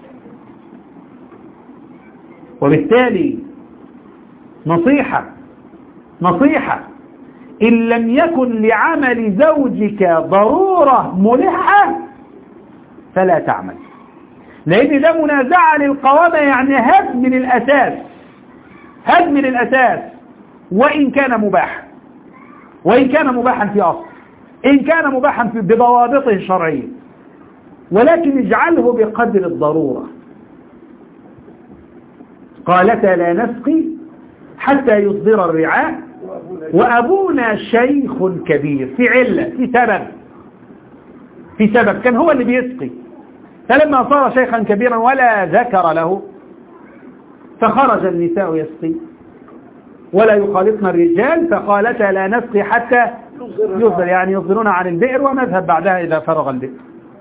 وبالتالي نصيحة نصيحة إن لم يكن لعمل زوجك ضرورة ملحة فلا تعمل لأن ده منازعة للقوامة يعني هدم من الأساس هدم من الأساس وإن كان مباحا وإن كان مباحا في أصل إن كان مباحا بضوابطه الشرعية ولكن اجعله بقدر الضرورة قالتا لا نسقي حتى يصدر الرعاء وأبونا شيخ كبير في علة في سبب في سبب كان هو اللي بيسقي فلما صار شيخا كبيرا ولا ذكر له فخرج النساء يسقي ولا يخالطن الرجال فقالتا لا نسقي حتى يصدر يعني يصدرون عن البئر ونذهب بعدها إذا فرغ البئر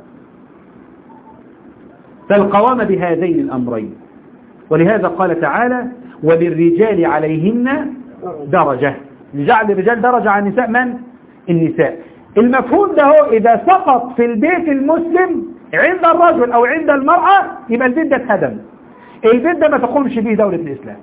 فالقوام بهذين الأمرين ولهذا قال تعالى وللرجال عليهن درجة جعل الرجال درجة عن النساء من؟ النساء المفهوم ده هو إذا سقط في البيت المسلم عند الرجل أو عند المرأة يبقى البيت ده اتهدم البيت ده ما تقومش به دولة الإسلام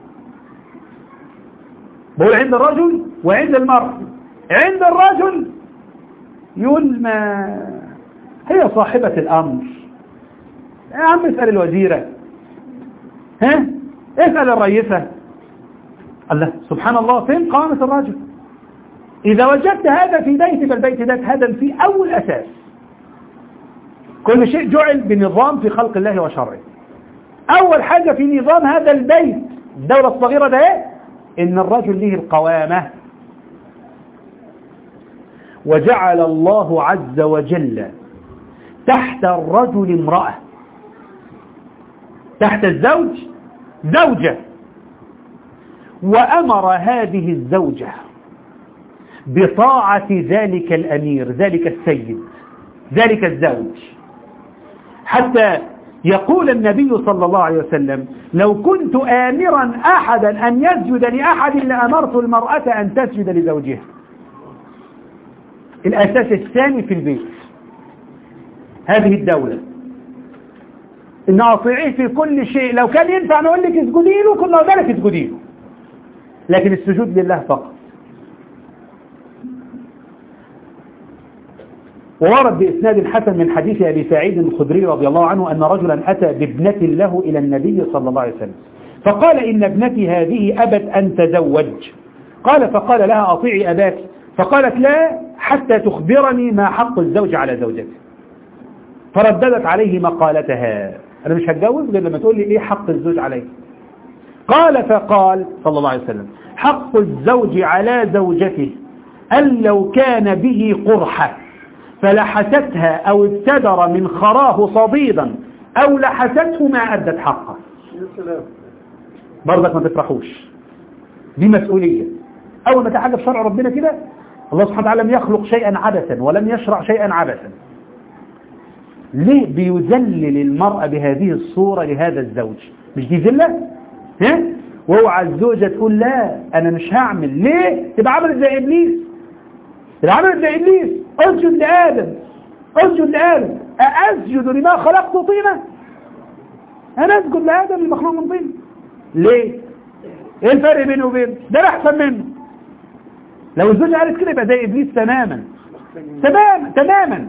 بقول عند الرجل وعند المرأة عند الرجل يقول ما هي صاحبة الأمر يا عم اسأل الوزيرة ها اسأل الرئيسة الله سبحان الله فين قامة الرجل إذا وجدت هذا في بيت فالبيت ده اتهدم في أول أساس كل شيء جعل بنظام في خلق الله وشرعه أول حاجة في نظام هذا البيت الدولة الصغيرة ده ايه إن الرجل له القوامة وجعل الله عز وجل تحت الرجل امرأة تحت الزوج زوجة وأمر هذه الزوجة بطاعة ذلك الأمير ذلك السيد ذلك الزوج حتى يقول النبي صلى الله عليه وسلم لو كنت آمرا أحدا أن يسجد لأحد لأمرت المرأة أن تسجد لزوجها الأساس الثاني في البيت هذه الدولة إن أطيعيه في كل شيء لو كان ينفع نقول لك اسجدي له كنا قلنا لك اسجدي له لكن السجود لله فقط وورد بإسناد حسن من حديث أبي سعيد الخدري رضي الله عنه أن رجلا أتى بابنة له إلى النبي صلى الله عليه وسلم فقال إن ابنتي هذه أبت أن تزوج قال فقال لها أطيعي أباك فقالت لا حتى تخبرني ما حق الزوج على زوجته فرددت عليه مقالتها أنا مش هتجوز غير لما تقول لي إيه حق الزوج عليه قال فقال صلى الله عليه وسلم حق الزوج على زوجته أن لو كان به قرحة فلحستها أو ابتدر من خراه صديدا أو لحسته ما أدت حقه برضك ما تفرحوش دي مسؤولية أول ما تحاجة في شرع ربنا كده الله سبحانه وتعالى لم يخلق شيئا عبثا ولم يشرع شيئا عبثا ليه بيذلل المرأة بهذه الصورة لهذا الزوج مش دي ذلة ها واوعى الزوجة تقول لا انا مش هعمل ليه تبقى عملت زي ابليس تبقى عملت زي ابليس اسجد لآدم اسجد لآدم أسجد لما خلقت طينة انا اسجد لآدم المخلوق من طين ليه ايه الفرق بينه وبينه ده أنا احسن منه لو الزوجة قالت كده يبقى زي ابليس تماما تماما تماما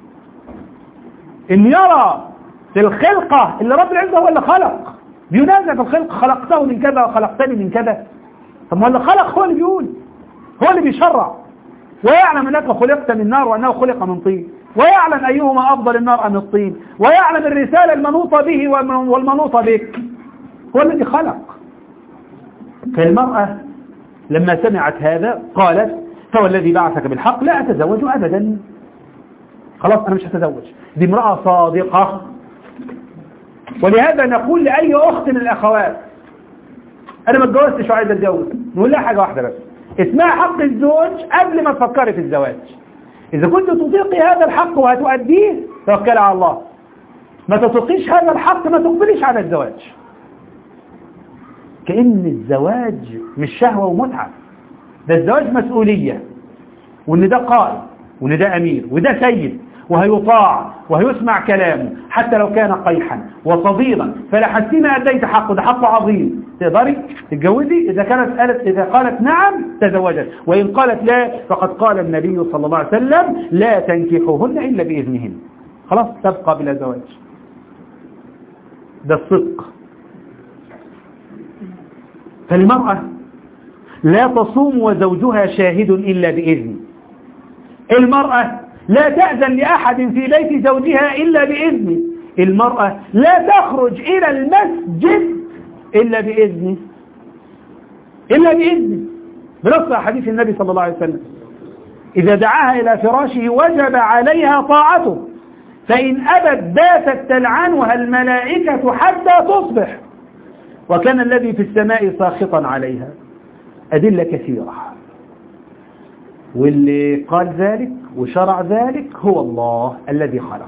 ان يرى في الخلقة اللي رب العزة هو اللي خلق بينازع في الخلق خلقته من كذا وخلقتني من كذا طب ما اللي خلق هو اللي بيقول هو اللي بيشرع ويعلم انك خلقت من نار وانه خلق من طين ويعلم ايهما افضل النار ام الطين ويعلم الرسالة المنوطة به والمنوطة بك هو الذي خلق فالمرأة لما سمعت هذا قالت فهو الذي بعثك بالحق لا أتزوج أبدا خلاص أنا مش هتزوج دي امرأة صادقة ولهذا نقول لأي أخت من الأخوات أنا ما اتجوزتش وعايز أتجوز نقول لها حاجة واحدة بس اسمها حق الزوج قبل ما تفكري في الزواج إذا كنت تطيقي هذا الحق وهتؤديه توكلي على الله ما تطيقيش هذا الحق ما تقبليش على الزواج كأن الزواج مش شهوة ومتعة ده الزواج مسؤولية وان ده قائد وان ده امير وده سيد وهيطاع وهيسمع كلامه حتى لو كان قيحا وصديقا فلا حسين أديت حقه ده حقه عظيم تقدري تتجوزي إذا كانت قالت إذا قالت نعم تزوجت وإن قالت لا فقد قال النبي صلى الله عليه وسلم لا تنكحوهن إلا بإذنهن خلاص تبقى بلا زواج ده الصدق فالمرأة لا تصوم وزوجها شاهد إلا بإذن المرأة لا تأذن لأحد في بيت زوجها إلا بإذنه المرأة لا تخرج إلى المسجد إلا بإذنه إلا بإذنه بنص حديث النبي صلى الله عليه وسلم إذا دعاها إلى فراشه وجب عليها طاعته فإن أبت باتت تلعنها الملائكة حتى تصبح وكان الذي في السماء ساخطا عليها أدلة كثيرة واللي قال ذلك وشرع ذلك هو الله الذي خلق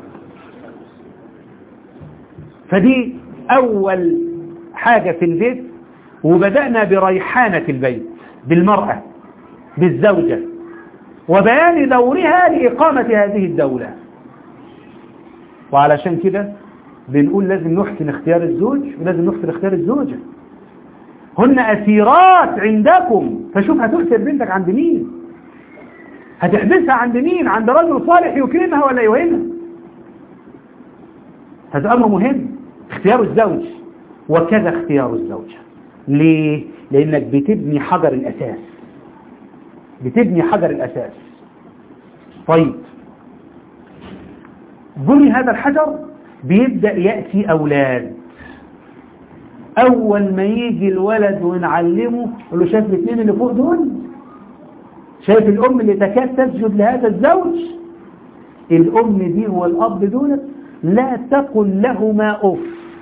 فدي أول حاجة في البيت وبدأنا بريحانة البيت بالمرأة بالزوجة وبيان دورها لإقامة هذه الدولة وعلشان كده بنقول لازم نحسن اختيار الزوج ولازم نحسن اختيار الزوجة هن أسيرات عندكم فشوف هتؤثر بنتك عند مين هتحبسها عند مين عند رجل صالح يكرمها ولا يهينها هذا أمر مهم اختيار الزوج وكذا اختيار الزوجة ليه؟ لأنك بتبني حجر الأساس بتبني حجر الأساس طيب بني هذا الحجر بيبدأ يأتي أولاد أول ما يجي الولد ونعلمه يقول له شايف الاثنين اللي فوق دول شايف الأم اللي تكاد تسجد لهذا الزوج الأم دي والأب دول لا تقل لهما أف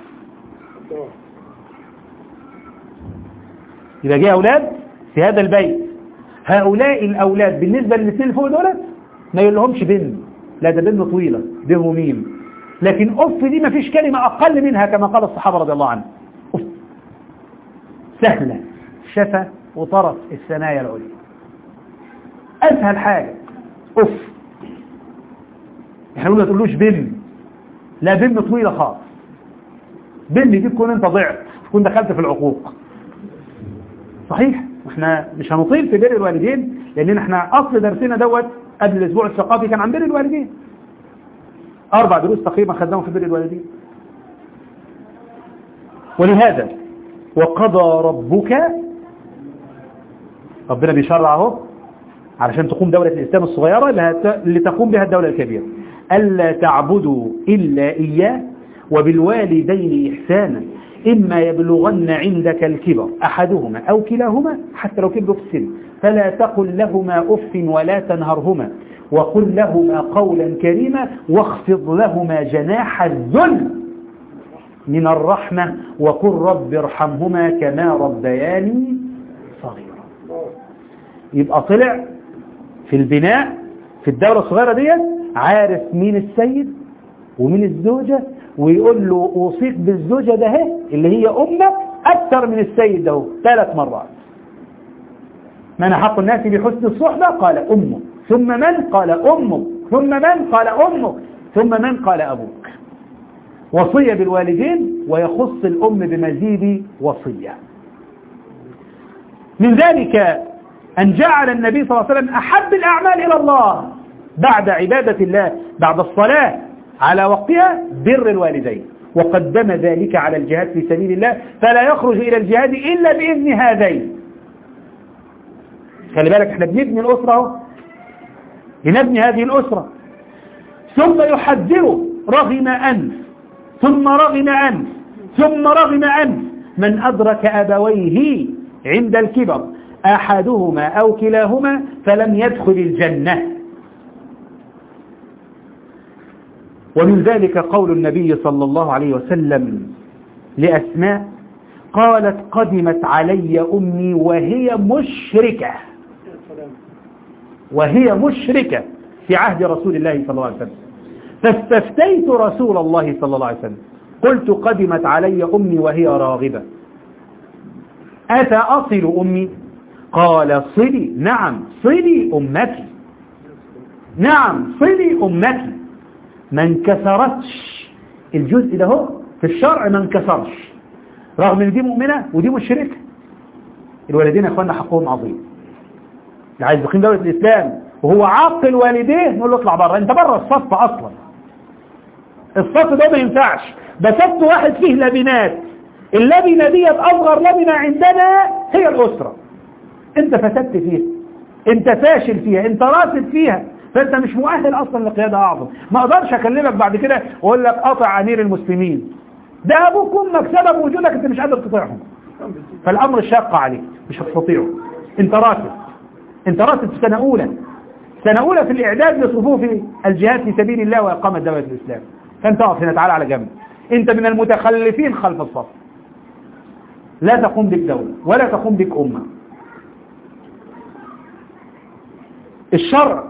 يبقى جه أولاد في هذا البيت هؤلاء الأولاد بالنسبة للاثنين اللي فوق دول ما يقول لهمش بن لا ده بن طويلة به وميم لكن أف دي ما فيش كلمة أقل منها كما قال الصحابة رضي الله عنهم أف سهلة شفة وطرف الثنايا العليا أسهل حاجة أف احنا نقول ما تقولوش بن لا بن طويلة خالص بن دي تكون انت ضعت تكون دخلت في العقوق صحيح احنا مش هنطيل في بر الوالدين لان احنا اصل درسنا دوت قبل الاسبوع الثقافي كان عن بر الوالدين اربع دروس تقريبا خدناهم في بر الوالدين ولهذا وقضى ربك ربنا بيشرع اهو علشان تقوم دولة الإسلام الصغيرة اللي تقوم بها الدولة الكبيرة ألا تعبدوا إلا إياه وبالوالدين إحسانا إما يبلغن عندك الكبر أحدهما أو كلاهما حتى لو كبروا في السن فلا تقل لهما أف ولا تنهرهما وقل لهما قولا كريما واخفض لهما جناح الذل من الرحمة وقل رب ارحمهما كما ربياني صغيرا يبقى طلع في البناء في الدولة الصغيرة ديت عارف مين السيد ومين الزوجة ويقول له أوصيك بالزوجة ده هي اللي هي أمك أكثر من السيد ده ثلاث مرات من حق الناس بحسن الصحبة قال أمه ثم من قال أمه ثم من قال أمه ثم من قال أبوك وصية بالوالدين ويخص الأم بمزيد وصية من ذلك أن جعل النبي صلى الله عليه وسلم أحب الأعمال إلى الله بعد عبادة الله بعد الصلاة على وقتها بر الوالدين وقدم ذلك على الجهاد في سبيل الله فلا يخرج إلى الجهاد إلا بإذن هذين خلي بالك احنا بنبني الأسرة اهو بنبني هذه الأسرة ثم يحذره رغم أنف ثم رغم أنف ثم رغم أنف من أدرك أبويه عند الكبر أحدهما أو كلاهما فلم يدخل الجنة ومن ذلك قول النبي صلى الله عليه وسلم لأسماء قالت قدمت علي أمي وهي مشركة وهي مشركة في عهد رسول الله صلى الله عليه وسلم فاستفتيت رسول الله صلى الله عليه وسلم قلت قدمت علي أمي وهي راغبة أفأصل أمي قال صلي نعم صلي أمك نعم صلي أمك ما انكسرتش الجزء ده هو في الشرع ما انكسرش رغم ان دي مؤمنة ودي مشركة الوالدين يا اخوانا حقهم عظيم اللي عايز يقيم دولة الإسلام وهو عاقل والديه نقول له اطلع بره انت بره الصف اصلا الصف ده ما ينفعش بسبت واحد فيه لبنات اللبنة ديت اصغر لبنة عندنا هي الاسرة انت فسدت فيها انت فاشل فيها انت راسد فيها فانت مش مؤهل اصلا لقيادة اعظم ما اقدرش اكلمك بعد كده واقول لك قطع امير المسلمين ده ابوك وامك سبب وجودك انت مش قادر تطيعهم فالامر شاق عليك مش هتستطيعه انت راسد انت راسد في سنة اولى سنة اولى في الاعداد لصفوف الجهاد في سبيل الله واقامة دولة الاسلام فانت اقف هنا تعالى على جنب انت من المتخلفين خلف الصف لا تقوم بك دولة ولا تقوم بك امة الشرع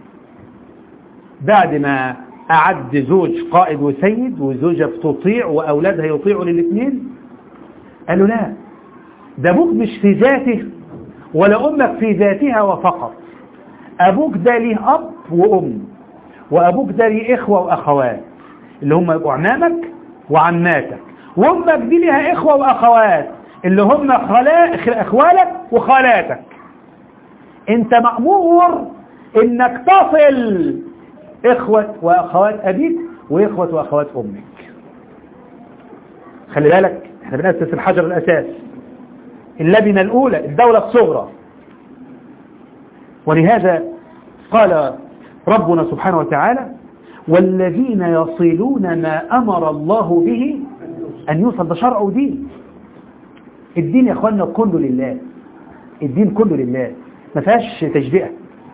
بعد ما أعد زوج قائد وسيد وزوجة تطيع وأولادها يطيعوا للاثنين قالوا لا ده أبوك مش في ذاته ولا أمك في ذاتها وفقط أبوك ده ليه أب وأم وأبوك ده ليه إخوة وأخوات اللي هم يبقوا عمامك وعماتك وأمك دي ليها إخوة وأخوات اللي هم خلا... إخوالك وخالاتك أنت مأمور إنك تصل إخوة وأخوات أبيك وإخوة وأخوات أمك خلي بالك احنا بنأسس الحجر الأساس اللبنة الأولى الدولة الصغرى ولهذا قال ربنا سبحانه وتعالى والذين يصلون ما أمر الله به أن يوصل ده شرع ودين الدين يا أخوانا كله لله الدين كله لله ما فيهاش تشبئة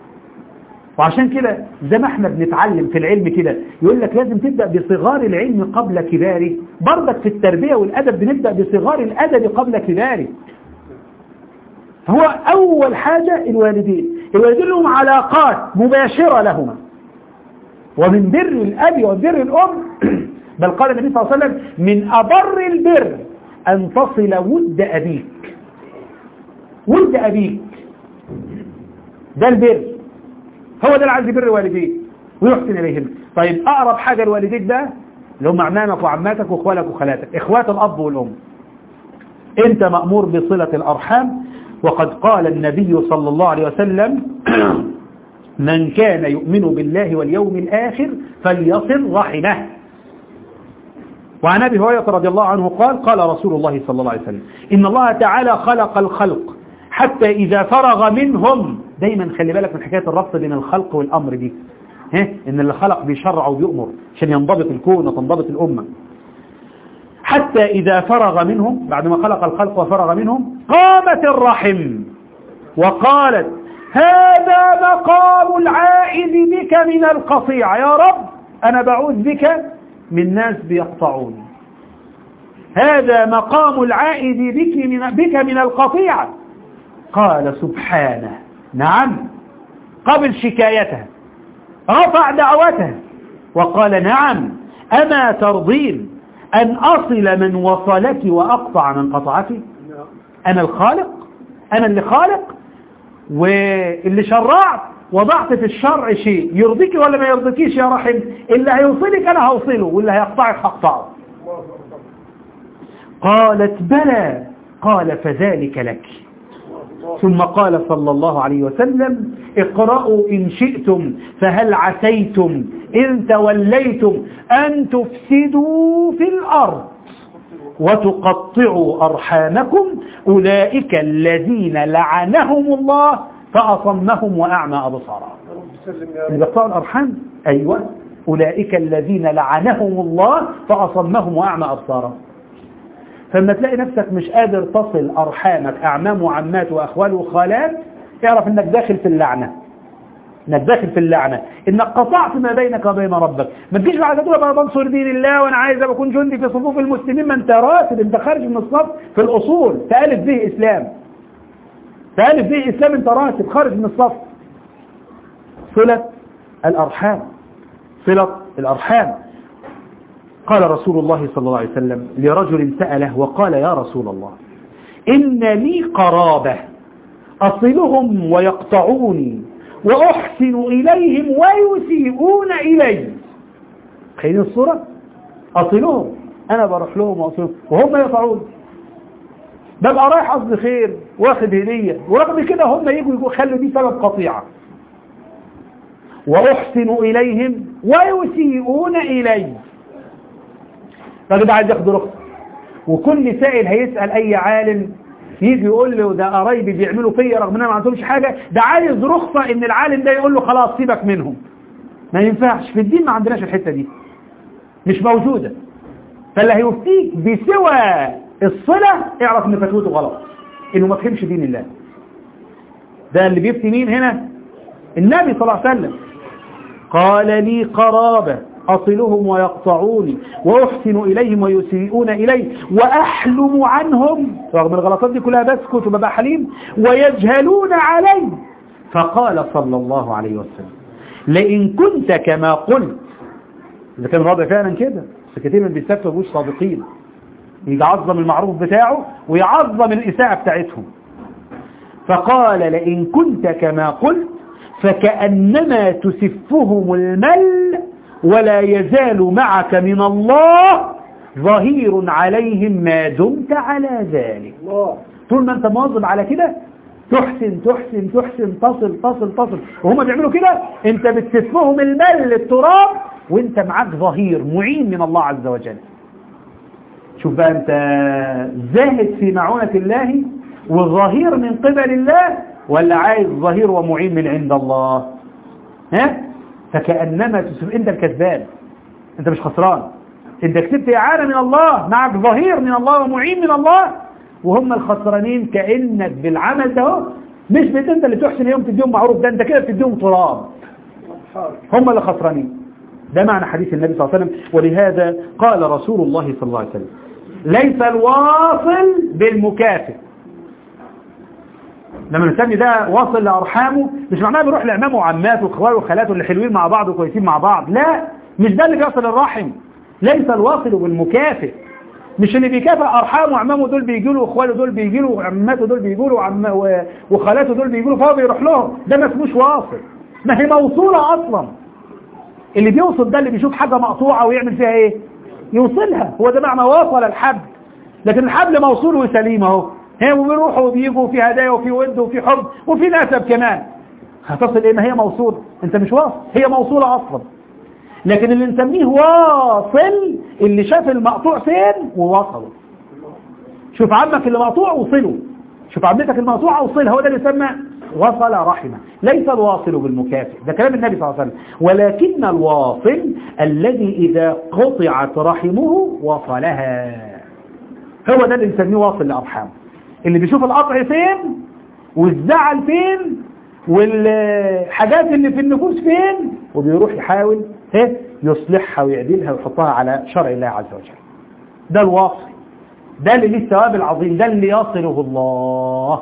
وعشان كده زي ما احنا بنتعلم في العلم كده يقول لك لازم تبدأ بصغار العلم قبل كباره برضك في التربية والأدب بنبدأ بصغار الأدب قبل كباره فهو أول حاجة الوالدين الوالدين لهم علاقات مباشرة لهما ومن بر الأب وبر الأم بل قال النبي صلى الله عليه وسلم من أبر البر أن تصل ود أبيك ود أبيك ده البر هو ده اللي عايز يبر والديه ويحسن إليهم طيب أقرب حاجة لوالديك ده اللي هم عمامك وعماتك وإخوالك وخالاتك إخوات الأب والأم أنت مأمور بصلة الأرحام وقد قال النبي صلى الله عليه وسلم من كان يؤمن بالله واليوم الآخر فليصل رحمه وعن أبي هريرة رضي الله عنه قال قال رسول الله صلى الله عليه وسلم إن الله تعالى خلق الخلق حتى إذا فرغ منهم دايما خلي بالك من حكاية الربط بين الخلق والأمر دي ها إن اللي خلق بيشرع وبيؤمر عشان ينضبط الكون وتنضبط الأمة حتى إذا فرغ منهم بعد ما خلق الخلق وفرغ منهم قامت الرحم وقالت هذا مقام العائد بك من القطيع يا رب أنا بعوذ بك من ناس بيقطعوني هذا مقام العائد بك من, بك من القطيعة قال سبحانه نعم قبل شكايتها رفع دعوتها وقال نعم أما ترضين أن أصل من وصلك وأقطع من قطعك أنا الخالق أنا اللي خالق واللي شرعت وضعت في الشرع شيء يرضيك ولا ما يرضيكيش يا رحم اللي هيوصلك أنا هوصله واللي هيقطعك هقطعه قالت بلى قال فذلك لك ثم قال صلى الله عليه وسلم اقرأوا إن شئتم فهل عسيتم إن توليتم أن تفسدوا في الأرض وتقطعوا أرحامكم أولئك الذين لعنهم الله فأصمهم وأعمى أبصارهم اللي بيقطعوا الأرحام أيوة أولئك الذين لعنهم الله فأصمهم وأعمى أبصارهم فلما تلاقي نفسك مش قادر تصل أرحامك أعمام وعمات وأخوال وخالات اعرف انك داخل في اللعنة انك داخل في اللعنة انك قطعت ما بينك وبين ربك ما تجيش بعد تقول انا بنصر دين الله وانا عايز اكون جندي في صفوف المسلمين ما انت راسل انت خارج من الصف في الاصول تالف به اسلام تالف به اسلام انت راسل خارج من الصف صلة الارحام صلة الارحام قال رسول الله صلى الله عليه وسلم لرجل سأله وقال يا رسول الله إن لي قرابة أصلهم ويقطعوني وأحسن إليهم ويسيئون إلي خلين الصورة أصلهم أنا بروح لهم وأصلهم وهم يقطعون ببقى رايح قصد خير واخد هدية ورغم كده هم يجوا يقولوا خلوا دي سبب قطيعة وأحسن إليهم ويسيئون إلي الراجل ده عايز ياخد رخصة وكل سائل هيسأل أي عالم يجي يقول له ده قرايبي بيعملوا فيا رغم انهم ما عندهمش حاجة ده عايز رخصة ان العالم ده يقول له خلاص سيبك منهم ما ينفعش في الدين ما عندناش الحتة دي مش موجودة فاللي هيفتيك بسوى الصلة اعرف ان فتوته غلط انه ما فهمش دين الله ده اللي بيفتي مين هنا النبي صلى الله عليه وسلم قال لي قرابة أصلهم ويقطعوني وأحسن إليهم ويسيئون إلي وأحلم عنهم رغم الغلطات دي كلها بسكت وببقى حليم ويجهلون علي فقال صلى الله عليه وسلم لئن كنت كما قلت إذا كان الوضع فعلا كده بس كتير من بيستفتوا بوش صادقين يعظم المعروف بتاعه ويعظم الإساءة بتاعتهم فقال لئن كنت كما قلت فكأنما تسفهم المل ولا يزال معك من الله ظهير عليهم ما دمت على ذلك طول ما انت مواظب على كده تحسن تحسن تحسن تصل تصل تصل وهم بيعملوا كده انت بتسفهم المل التراب وانت معاك ظهير معين من الله عز وجل شوف بقى انت زاهد في معونة الله والظهير من قبل الله ولا عايز ظهير ومعين من عند الله ها فكأنما تسف انت الكسبان انت مش خسران انت كسبت اعانة من الله معك ظهير من الله ومعين من الله وهم الخسرانين كأنك بالعمل ده هو مش بت انت اللي تحسن يوم تديهم معروف ده انت كده بتديهم تراب هم اللي خسرانين ده معنى حديث النبي صلى الله عليه وسلم ولهذا قال رسول الله صلى الله عليه وسلم ليس الواصل بالمكافئ لما نسمي ده واصل لأرحامه مش معناه بيروح لعمامه وعماته واخواله وخالاته اللي حلوين مع بعض وكويسين مع بعض لا مش ده اللي بيصل الرحم ليس الواصل بالمكافئ مش اللي بيكافئ ارحامه وعمامه دول بيجوا له واخواله دول بيجوا له وعماته دول بيجوا له وعم وخالاته دول بيجوا له فهو بيروح لهم ده ما اسموش واصل ما هي موصوله اصلا اللي بيوصل ده اللي بيشوف حاجه مقطوعه ويعمل فيها ايه يوصلها هو ده معنى واصل الحبل لكن الحبل موصول وسليم اهو هي وبيروحوا وبيجوا وفي هدايا وفي ود وفي حب وفي نسب كمان هتصل ايه ما هي موصول انت مش واصل هي موصوله اصلا لكن اللي نسميه واصل اللي شاف المقطوع فين ووصله شوف عمك اللي مقطوع وصله شوف عمتك المقطوعه اوصلها هو ده اللي يسمى وصل رحمه ليس الواصل بالمكافئ ده كلام النبي صلى الله عليه وسلم ولكن الواصل الذي إذا قطعت رحمه وصلها هو ده اللي نسميه واصل لأرحامه اللي بيشوف القطع فين والزعل فين والحاجات اللي في النفوس فين وبيروح يحاول ايه يصلحها ويعدلها ويحطها على شرع الله عز وجل ده الواصل ده اللي ليه الثواب العظيم ده اللي يصله الله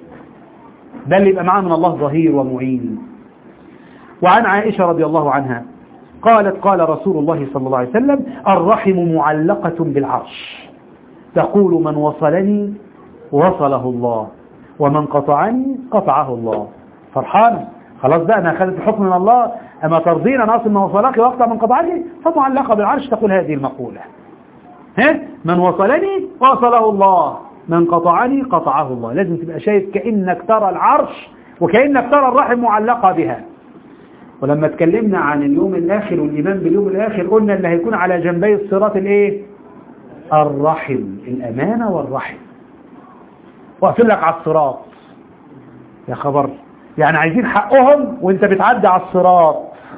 ده اللي يبقى معاه من الله ظهير ومعين وعن عائشة رضي الله عنها قالت قال رسول الله صلى الله عليه وسلم الرحم معلقة بالعرش تقول من وصلني وصله الله ومن قطعني قطعه الله فرحانة خلاص بقى أنا أخذت الحكم من الله أما ترضين أن أصل من وصلك وأقطع من قطعني فمعلقة بالعرش تقول هذه المقولة ها من وصلني وصله الله من قطعني قطعه الله لازم تبقى شايف كأنك ترى العرش وكأنك ترى الرحم معلقة بها ولما اتكلمنا عن اليوم الآخر والإيمان باليوم الآخر قلنا اللي هيكون على جنبي الصراط الايه الرحم الأمانة والرحم واقفل لك على الصراط يا خبر يعني عايزين حقهم وانت بتعدي على الصراط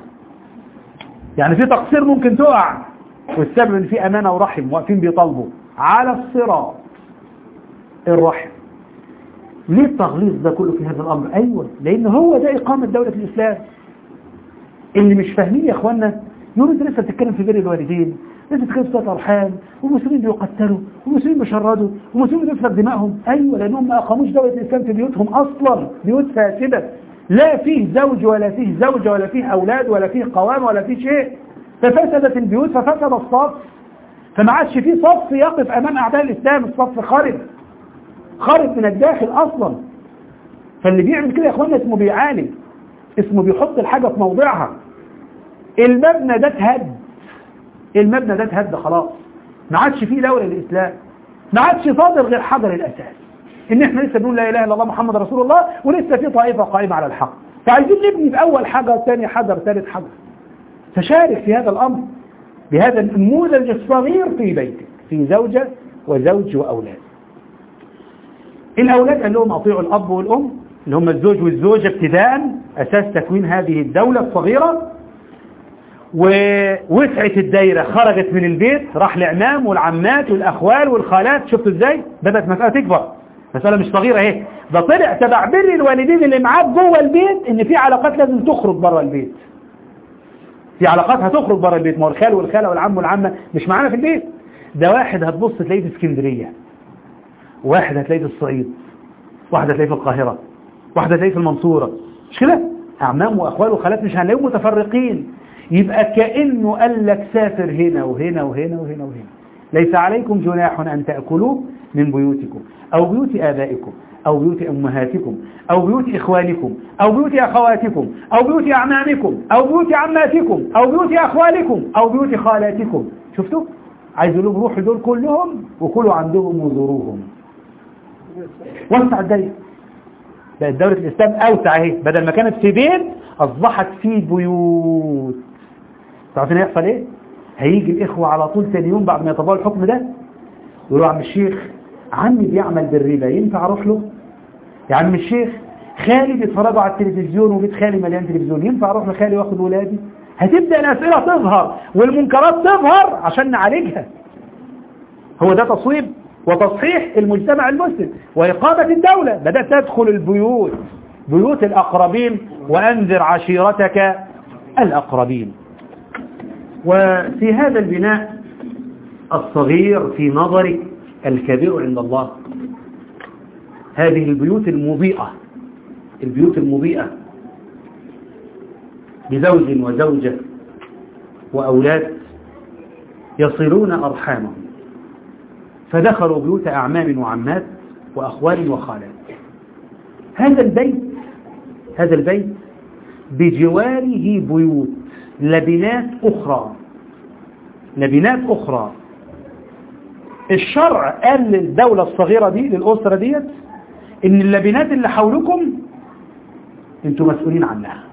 يعني في تقصير ممكن تقع والسبب ان في أمانة ورحم واقفين بيطالبوا على الصراط الرحم ليه التغليظ ده كله في هذا الأمر أيوة لأن هو ده إقامة دولة الإسلام اللي مش فاهمين يا أخوانا يقولوا أنت لسه بتتكلم في بر الوالدين لسه بتتكلم في صلاة أرحام والمسلمين بيقتلوا والمسلمين بيشردوا والمسلمين بيسرق دمائهم أيوة لأنهم ما أقاموش دولة الإسلام في بيوتهم أصلا بيوت فاسدة لا فيه زوج ولا فيه زوجة ولا فيه أولاد ولا فيه قوام ولا فيه شيء ففسدت البيوت ففسد الصف فما عادش فيه صف يقف أمام أعداء الإسلام الصف خارج خارج من الداخل أصلا فاللي بيعمل كده يا اخوانا اسمه بيعالج اسمه بيحط الحاجة في موضعها المبنى ده اتهد المبنى ده اتهد خلاص ما عادش فيه دولة الإسلام ما عادش فاضل غير حجر الأساس ان احنا لسه بنقول لا اله الا الله محمد رسول الله ولسه في طائفة قائمة على الحق فعايزين نبني بأول حجر ثاني حجر ثالث حجر فشارك في هذا الأمر بهذا النموذج الصغير في بيتك في زوجة وزوج وأولاد الأولاد قال لهم أطيعوا الأب والأم اللي هم الزوج والزوجة ابتداء أساس تكوين هذه الدولة الصغيرة ووسعت الدايرة خرجت من البيت راح العمام والعمات والأخوال والخالات شفتوا ازاي بدأت مسألة تكبر مسألة مش صغيرة اهي ده طلع تبع بر الوالدين اللي معاك جوه البيت ان في علاقات لازم تخرج بره البيت في علاقات هتخرج بره البيت ما هو الخال والخالة والعم والعمة مش معانا في البيت ده واحد هتبص تلاقيه في اسكندرية واحد هتلاقيه في الصعيد واحد هتلاقيه في القاهرة واحد هتلاقيه في المنصورة مش كده أعمام وأخوال وخالات مش هنلاقيهم متفرقين يبقى كأنه قال لك سافر هنا وهنا وهنا وهنا وهنا ليس عليكم جناح أن تأكلوا من بيوتكم أو بيوت آبائكم أو بيوت أمهاتكم أو بيوت إخوانكم أو بيوت أخواتكم أو بيوت أعمامكم أو بيوت عماتكم أو بيوت أخوالكم أو بيوت خالاتكم شفتوا عايز لهم روحوا دول كلهم وكلوا عندهم وزوروهم وسع الدايره بقت دولة الإسلام أوسع اهي بدل ما كانت في بيت أصبحت في بيوت تعرفين هيحصل إيه؟ هيجي الإخوة على طول ثاني يوم بعد ما يطبقوا الحكم ده يقولوا عم الشيخ عمي بيعمل بالربا ينفع أروح له؟ يا عم الشيخ خالي بيتفرجوا على التلفزيون وبيت خالي مليان تلفزيون ينفع أروح لخالي وآخد ولادي؟ هتبدأ الأسئلة تظهر والمنكرات تظهر عشان نعالجها هو ده تصويب وتصحيح المجتمع المسلم وإقامة الدولة بدأت تدخل البيوت بيوت الأقربين وأنذر عشيرتك الأقربين وفي هذا البناء الصغير في نظري الكبير عند الله هذه البيوت المضيئة البيوت المضيئة بزوج وزوجة وأولاد يصلون أرحامهم فدخلوا بيوت أعمام وعمات وأخوال وخالات هذا البيت هذا البيت بجواره بيوت لبنات أخرى لبنات أخرى الشرع قال للدولة الصغيرة دي للأسرة ديت إن اللبنات اللي حولكم انتوا مسؤولين عنها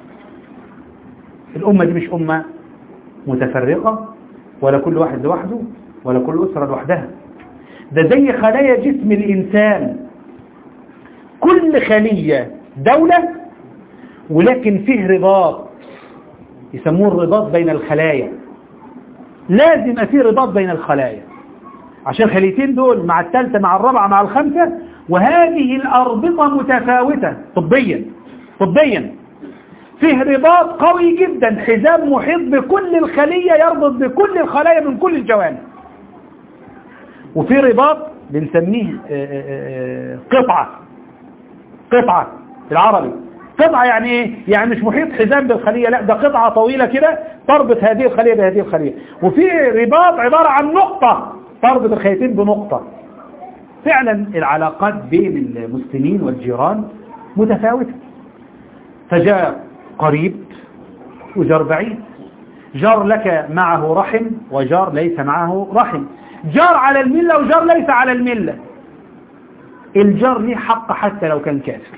الأمة دي مش أمة متفرقة ولا كل واحد لوحده ولا كل أسرة لوحدها ده زي خلايا جسم الإنسان كل خلية دولة ولكن فيه رباط يسموه الرباط بين الخلايا لازم يبقى فيه رباط بين الخلايا عشان الخليتين دول مع الثالثة مع الرابعة مع الخامسة وهذه الأربطة متفاوتة طبيا طبيا فيه رباط قوي جدا حزام محيط بكل الخلية يربط بكل الخلايا من كل الجوانب وفي رباط بنسميه قطعة قطعة بالعربي قطعة يعني ايه؟ يعني مش محيط حزام بالخلية لا ده قطعة طويلة كده تربط هذه الخلية بهذه الخلية وفي رباط عبارة عن نقطة تربط الخليتين بنقطة فعلا العلاقات بين المسلمين والجيران متفاوتة فجاء قريب وجار بعيد جار لك معه رحم وجار ليس معه رحم جار على الملة وجار ليس على الملة الجار ليه حق حتى لو كان كافر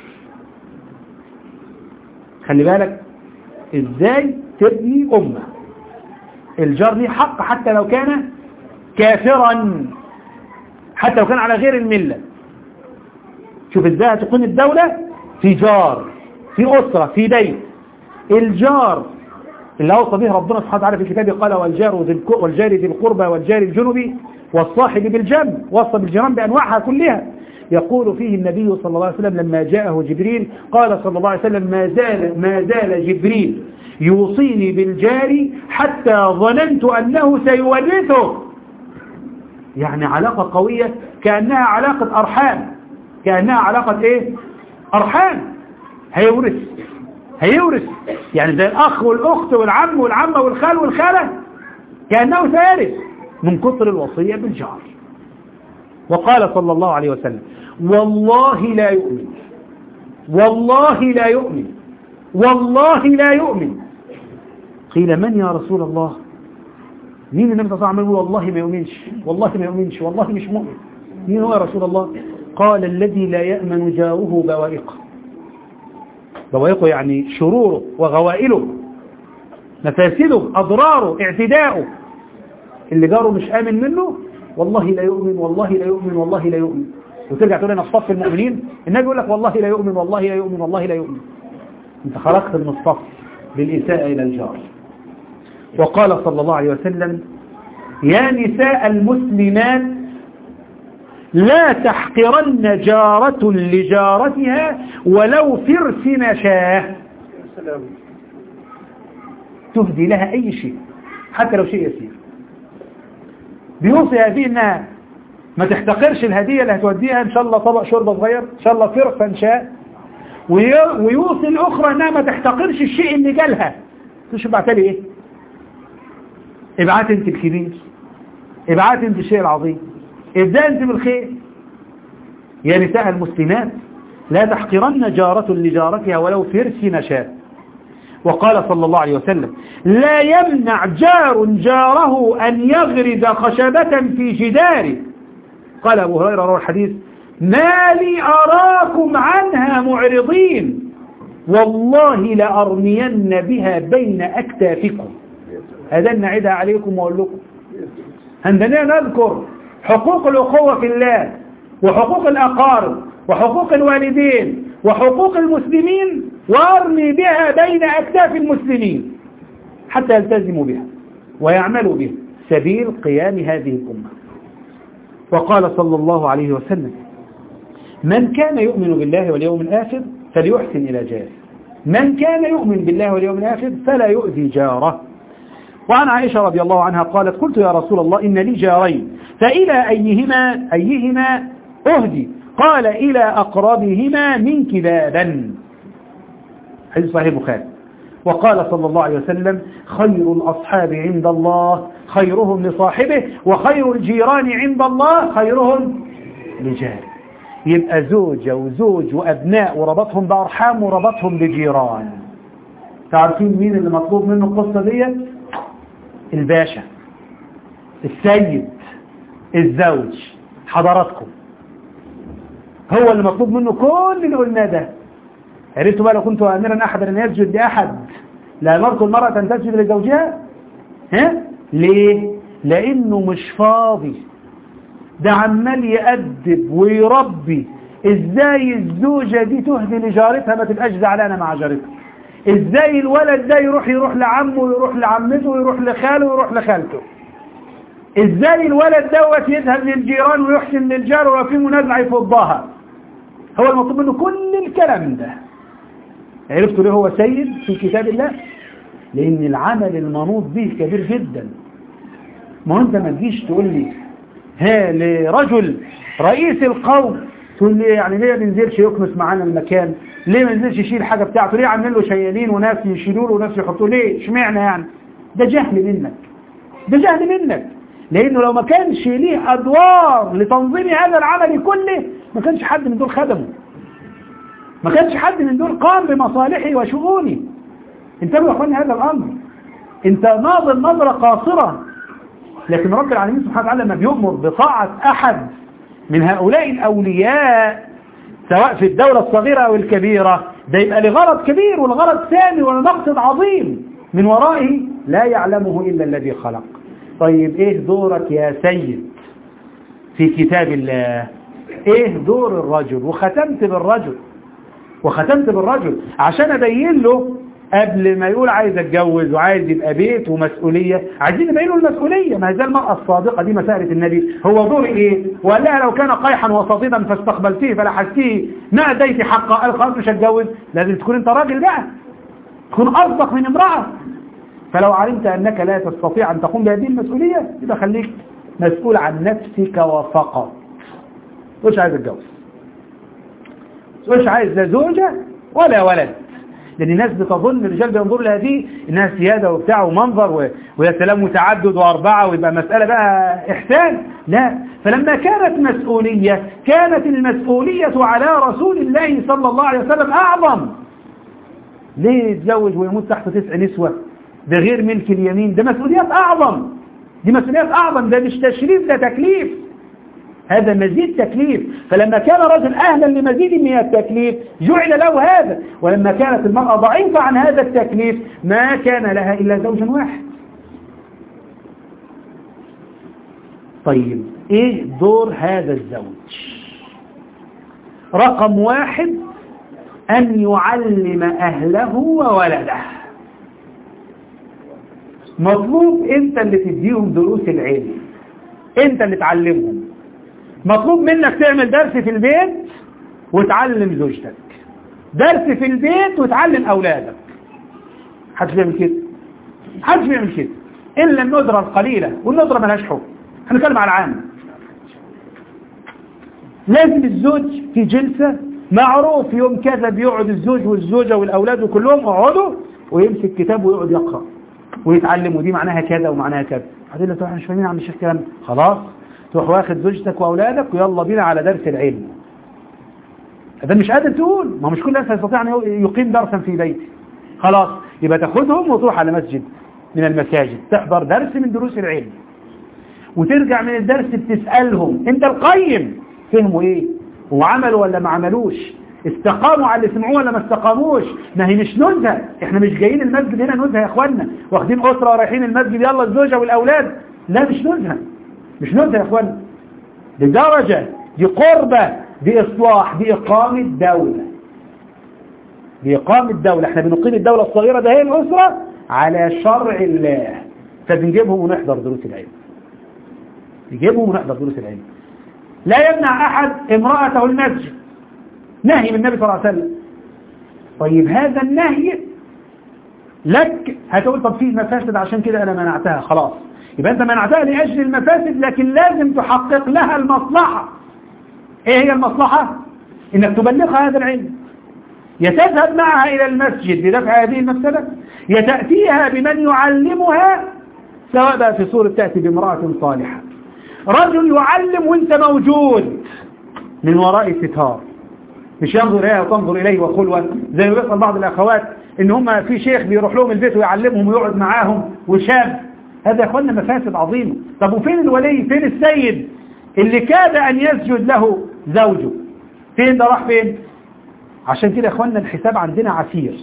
خلي بالك ازاي تبني أمة الجار ليه حق حتى لو كان كافرا حتى لو كان على غير الملة شوف ازاي هتكون الدولة في جار في أسرة في بيت الجار اللي أوصى به ربنا سبحانه وتعالى في كتابه قال والجار ذي والجار ذي القربى والجار الجنبي والصاحب بالجنب وصى بالجيران بأنواعها كلها يقول فيه النبي صلى الله عليه وسلم لما جاءه جبريل قال صلى الله عليه وسلم ما زال ما زال جبريل يوصيني بالجار حتى ظننت أنه سيورثه يعني علاقة قوية كأنها علاقة أرحام كأنها علاقة إيه أرحام هيورث هيورث يعني زي الأخ والأخت والعم والعمة والخال والخالة كأنه سيرث من كثر الوصية بالجار وقال صلى الله عليه وسلم والله لا يؤمن والله لا يؤمن والله لا يؤمن قيل من يا رسول الله مين النبي صلى الله عليه وسلم والله ما يؤمنش والله ما يؤمنش والله مش مؤمن مين هو يا رسول الله قال الذي لا يأمن جاره بوائقه بوائقه يعني شروره وغوائله مفاسده أضراره اعتداؤه اللي جاره مش آمن منه والله لا يؤمن والله لا يؤمن والله لا يؤمن وترجع تقول انا في صف المؤمنين النبي يقول لك والله لا يؤمن والله لا يؤمن والله لا يؤمن انت خرجت من الصف بالإساءة إلى الجار وقال صلى الله عليه وسلم يا نساء المسلمات لا تحقرن جارة لجارتها ولو فرس نشاه تهدي لها أي شيء حتى لو شيء يسير بيوصي هذه انها ما تحتقرش الهدية اللي هتوديها ان شاء الله طبق شوربة صغير ان شاء الله فرقة شاء ويوصي الاخرى انها ما تحتقرش الشيء اللي جالها تشوف بعتلي ايه ابعات انت الكبير ابعات انت الشيء العظيم ابدأ انت بالخير يا نساء المسلمات لا تحقرن جارة لجارتها ولو فرس نشاء وقال صلى الله عليه وسلم لا يمنع جار جاره أن يغرز خشبة في جداره قال أبو هريرة روى الحديث ما لي أراكم عنها معرضين والله لأرمين بها بين أكتافكم هذا نعيدها عليكم وأقول لكم عندنا نذكر حقوق الأخوة في الله وحقوق الأقارب وحقوق الوالدين وحقوق المسلمين وارمي بها بين أكتاف المسلمين حتى يلتزموا بها ويعملوا بها سبيل قيام هذه الأمة وقال صلى الله عليه وسلم من كان يؤمن بالله واليوم الآخر فليحسن إلى جاره من كان يؤمن بالله واليوم الآخر فلا يؤذي جاره وعن عائشة رضي الله عنها قالت قلت يا رسول الله إن لي جارين فإلى أيهما, أيهما أهدي قال إلى أقربهما منك بابا حديث صحيح البخاري وقال صلى الله عليه وسلم خير الأصحاب عند الله خيرهم لصاحبه وخير الجيران عند الله خيرهم لجاره يبقى زوجة وزوج وأبناء وربطهم بأرحام وربطهم بجيران تعرفين مين اللي مطلوب منه القصة دي الباشا السيد الزوج حضراتكم هو اللي مطلوب منه كل اللي قلناه ده عرفتوا بقى لو كنت امرا احدا ان يسجد لاحد لامرت المراه ان تسجد لزوجها ها ليه لانه مش فاضي ده عمال يأدب ويربي ازاي الزوجة دي تهدي لجارتها ما تبقاش زعلانة مع جارتها ازاي الولد ده يروح يروح لعمه ويروح لعمته ويروح لخاله ويروح لخالته ازاي الولد دوت يذهب للجيران ويحسن للجار ولو في منازعة يفضها هو المطلوب منه كل الكلام ده عرفتوا ليه هو سيد في كتاب الله لان العمل المنوط به كبير جدا ما انت ما تجيش تقول لي ها لرجل رئيس القوم تقول لي يعني ليه ما ينزلش يكنس معانا المكان ليه ما ينزلش يشيل حاجة بتاعته ليه عاملين له شيالين وناس يشيلوا له وناس يحطوا ليه اشمعنى يعني ده جهل منك ده جهل منك لانه لو ما كانش ليه ادوار لتنظيم هذا العمل كله ما كانش حد من دول خدمه ما كانش حد من دول قام بمصالحي وشؤوني انتبهوا يا اخواني هذا الامر انت ناظر نظرة قاصرة لكن رب العالمين سبحانه وتعالى لما بيؤمر بطاعة احد من هؤلاء الاولياء سواء في الدولة الصغيرة او الكبيرة ده يبقى لغرض كبير والغرض ثاني ولمقصد عظيم من ورائه لا يعلمه الا الذي خلق طيب ايه دورك يا سيد في كتاب الله ايه دور الرجل وختمت بالرجل وختمت بالرجل عشان ابين له قبل ما يقول عايز اتجوز وعايز يبقى بيت ومسؤولية عايزين نبين له المسؤولية ما زال المرأة الصادقة دي مسألة النبي هو دور ايه وقال لها لو كان قيحا وسطيدا فاستقبلتيه فلحستيه ما اديت حقه قال خلاص مش هتجوز لازم تكون انت راجل بقى تكون اصدق من امرأة فلو علمت انك لا تستطيع ان تقوم بهذه المسؤولية يبقى خليك مسؤول عن نفسك وفقط مش عايز اتجوز مش عايز لا زوجة ولا ولد لان الناس بتظن الرجال بينظروا لهذه انها سيادة وبتاع ومنظر و... ويا سلام متعدد واربعة ويبقى مسألة بقى احسان لا فلما كانت مسؤولية كانت المسؤولية على رسول الله صلى الله عليه وسلم اعظم ليه يتزوج ويموت تحت تسع نسوة ده غير ملك اليمين ده مسؤوليات اعظم دي مسؤوليات اعظم ده مش تشريف ده تكليف هذا مزيد تكليف فلما كان رجل أهلا لمزيد من التكليف جعل له هذا ولما كانت المرأة ضعيفة عن هذا التكليف ما كان لها إلا زوج واحد طيب إيه دور هذا الزوج رقم واحد أن يعلم أهله وولده مطلوب أنت اللي تديهم دروس العلم أنت اللي تعلمهم مطلوب منك تعمل درس في البيت وتعلم زوجتك درس في البيت وتعلم أولادك حدش بيعمل كده حدش بيعمل كده إلا الندرة القليلة والندرة ملهاش حكم هنتكلم على العام لازم الزوج في جلسة معروف يوم كذا بيقعد الزوج والزوجة والأولاد كلهم يقعدوا ويمسك كتاب ويقعد يقرأ ويتعلم ودي معناها كذا ومعناها كذا هتقول له احنا مش فاهمين عم الشيخ كلام خلاص تروح واخد زوجتك واولادك ويلا بينا على درس العلم هذا مش قادر تقول ما مش كل الناس يستطيع ان يقيم درسا في بيته خلاص يبقى تاخدهم وتروح على مسجد من المساجد تحضر درس من دروس العلم وترجع من الدرس بتسألهم انت القيم فهموا ايه وعملوا ولا ما عملوش استقاموا على اللي سمعوه ولا ما استقاموش ما هي مش نزهة احنا مش جايين المسجد هنا نزهة يا اخوانا واخدين اسرة ورايحين المسجد يلا الزوجة والاولاد لا مش نزهة مش نزهة يا اخوانا دي درجة دي قربة دي اصلاح دي اقامة دولة دي اقامة دولة احنا بنقيم الدولة الصغيرة ده هي الاسرة على شرع الله فبنجيبهم ونحضر دروس العلم نجيبهم ونحضر دروس العلم لا يمنع أحد امرأته المسجد نهي من النبي صلى الله عليه وسلم طيب هذا النهي لك هتقول طب في مفاسد عشان كده أنا منعتها خلاص يبقى أنت منعتها لأجل المفاسد لكن لازم تحقق لها المصلحة إيه هي المصلحة؟ إنك تبلغها هذا العلم يتذهب معها إلى المسجد لدفع هذه المفسدة يتأتيها بمن يعلمها سواء بقى في صورة تأتي بامرأة صالحة رجل يعلم وانت موجود من وراء ستار مش ينظر إليها وتنظر إليه وخلوة زي ما بيحصل بعض الأخوات إن هم في شيخ بيروح لهم البيت ويعلمهم ويقعد معاهم وشاب هذا يا أخوانا مفاسد عظيمة طب وفين الولي فين السيد اللي كاد أن يسجد له زوجه فين ده راح فين عشان كده يا أخوانا الحساب عندنا عسير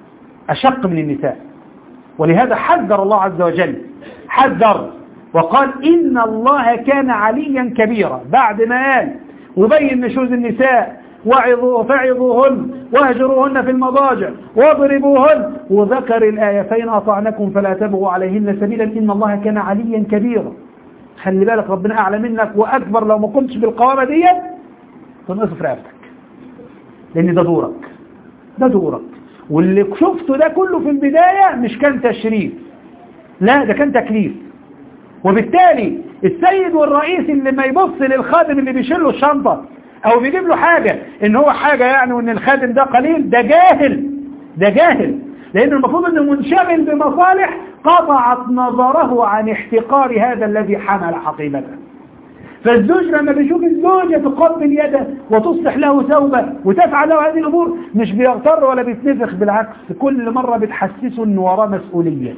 أشق من النساء ولهذا حذر الله عز وجل حذر وقال إن الله كان عليا كبيرا بعد ما قال وبين نشوز النساء وعظوا فعظوهن واهجروهن في المضاجع واضربوهن وذكر الآية فإن أطعنكم فلا تبغوا عليهن سبيلا إن الله كان عليا كبيرا خلي بالك ربنا أعلى منك وأكبر لو ما قمتش بالقوامة دي تنقصف رقبتك لأن ده دورك ده دورك واللي شفته ده كله في البداية مش كان تشريف لا ده كان تكليف وبالتالي السيد والرئيس اللي ما يبص للخادم اللي بيشيل له الشنطة او بيجيب له حاجة ان هو حاجة يعني وان الخادم ده قليل ده جاهل ده جاهل لان المفروض انه منشغل بمصالح قطعت نظره عن احتقار هذا الذي حمل حقيبته فالزوج لما بيشوف الزوجة تقبل يده وتصلح له ثوبه وتفعل له هذه الأمور مش بيغتر ولا بيتنفخ بالعكس كل مرة بتحسسه أنه وراه مسؤولية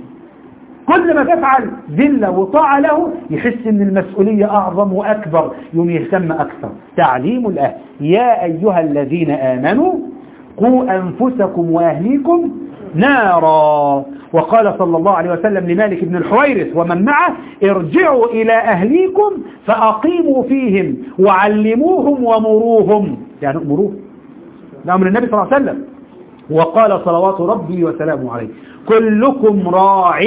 كل ما تفعل ذلة وطاعة له يحس أن المسؤولية أعظم وأكبر يوم يهتم أكثر تعليم الأهل يا أيها الذين آمنوا قوا أنفسكم وأهليكم نارا وقال صلى الله عليه وسلم لمالك بن الحويرث ومن معه ارجعوا إلى أهليكم فأقيموا فيهم وعلموهم ومروهم يعني أمروهم ده أمر النبي صلى الله عليه وسلم وقال صلوات ربي وسلامه عليه كلكم راع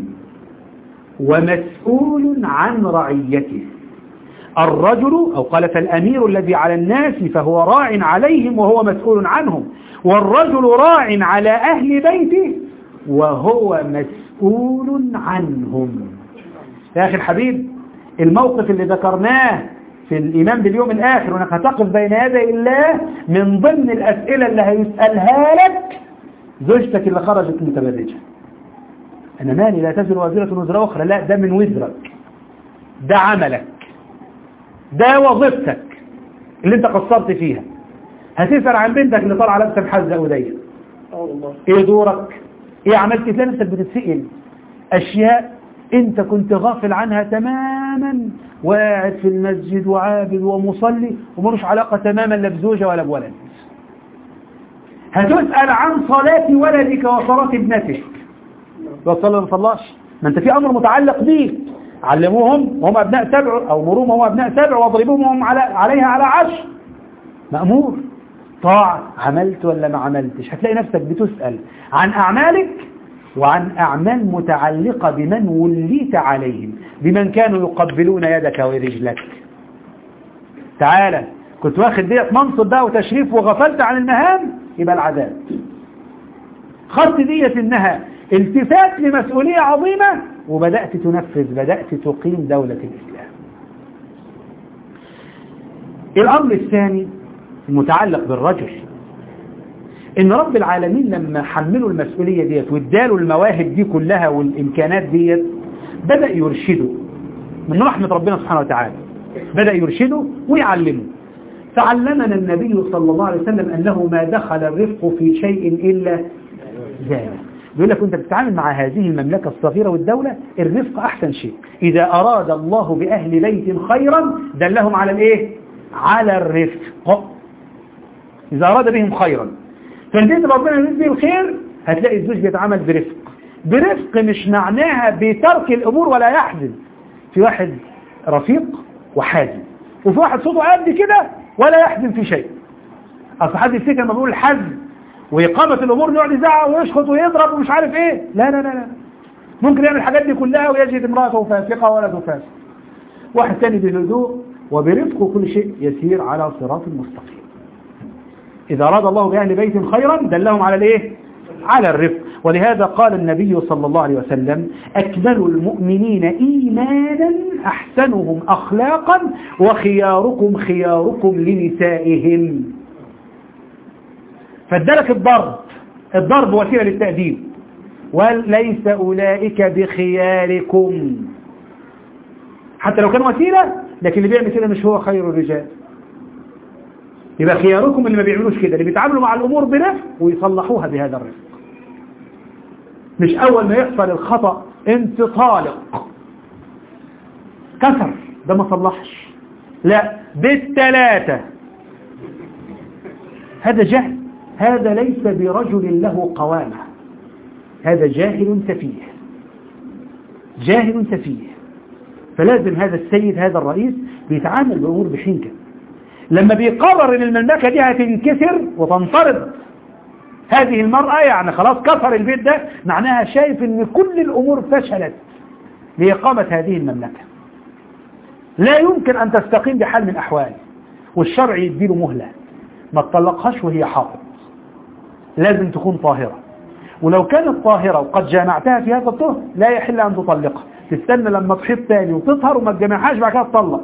ومسؤول عن رعيته الرجل أو قال فالأمير الذي على الناس فهو راع عليهم وهو مسؤول عنهم والرجل راع على أهل بيته وهو مسؤول عنهم يا أخي الحبيب الموقف اللي ذكرناه في الإيمان باليوم الآخر وأنك هتقف بين يدي الله من ضمن الأسئلة اللي هيسألها لك زوجتك اللي خرجت متبرجة أنا مالي لا تزر وزيرة وزر أخرى لا ده من وزرك ده عملك ده وظيفتك اللي انت قصرت فيها هتسأل عن بنتك اللي طالعه لابسه محزق ودية ايه دورك ايه عملت تلاقي نفسك بتتسئل اشياء انت كنت غافل عنها تماما وقاعد في المسجد وعابد ومصلي وملوش علاقة تماما لا بزوجة ولا بولد هتسأل عن صلاة ولدك وصلاة ابنتك وصلى ما صلاش ما انت في امر متعلق بيك علموهم وهم ابناء سبع او مروهم وهم ابناء سبع واضربوهم وهم على عليها على عشر مأمور طاعة عملت ولا ما عملتش هتلاقي نفسك بتسأل عن أعمالك وعن أعمال متعلقة بمن وليت عليهم بمن كانوا يقبلون يدك ورجلك تعالى كنت واخد ديت منصب بقى وتشريف وغفلت عن المهام يبقى العذاب خدت ديت انها التفات لمسؤولية عظيمة وبدأت تنفذ بدأت تقيم دولة الإسلام الأمر الثاني المتعلق بالرجل إن رب العالمين لما حملوا المسؤولية ديت واداله المواهب دي كلها والإمكانات ديت بدأ يرشده من رحمة ربنا سبحانه وتعالى بدأ يرشده ويعلمه فعلمنا النبي صلى الله عليه وسلم أنه ما دخل الرفق في شيء إلا زانه بيقول لك وانت بتتعامل مع هذه المملكة الصغيرة والدولة الرفق أحسن شيء إذا أراد الله بأهل بيت خيرا دلهم على الإيه؟ على الرفق إذا أراد بهم خيرا فالبيت ربنا يريد به الخير هتلاقي الزوج بيتعامل برفق برفق مش معناها بترك الأمور ولا يحزن في واحد رفيق وحازم وفي واحد صوته قد كده ولا يحزن في شيء أصل حد يفتكر لما بقول الحزم وإقامة الأمور يقعد يزعق ويشخط ويضرب ومش عارف إيه لا لا لا لا ممكن يعمل الحاجات دي كلها ويجد امرأته فاسقة ولا فاسق واحد تاني بهدوء وبرفق وكل شيء يسير على صراط مستقيم إذا أراد الله بأهل بيت خيرا دلهم على الإيه؟ على الرفق ولهذا قال النبي صلى الله عليه وسلم أكمل المؤمنين إيمانا أحسنهم أخلاقا وخياركم خياركم لنسائهم فادلك الضرب الضرب وسيلة للتأديب وليس أولئك بخياركم حتى لو كان وسيلة لكن اللي بيعمل كده مش هو خير الرجال يبقى خياركم اللي ما بيعملوش كده اللي بيتعاملوا مع الأمور برفق ويصلحوها بهذا الرفق مش أول ما يحصل الخطأ انت طالق كسر ده ما صلحش لا بالثلاثة هذا جهل هذا ليس برجل له قوامة هذا جاهل سفيه جاهل سفيه فلازم هذا السيد هذا الرئيس بيتعامل بأمور بحنكة لما بيقرر ان المملكة دي هتنكسر وتنطرد هذه المرأة يعني خلاص كسر البيت ده معناها شايف ان كل الامور فشلت لإقامة هذه المملكة لا يمكن ان تستقيم بحال من الاحوال والشرع يديله مهلة ما تطلقهاش وهي حاضر لازم تكون طاهرة ولو كانت طاهرة وقد جامعتها في هذا الطهر لا يحل ان تطلقها تستنى لما تحيط تاني وتطهر وما تجمعهاش بعد كده تطلق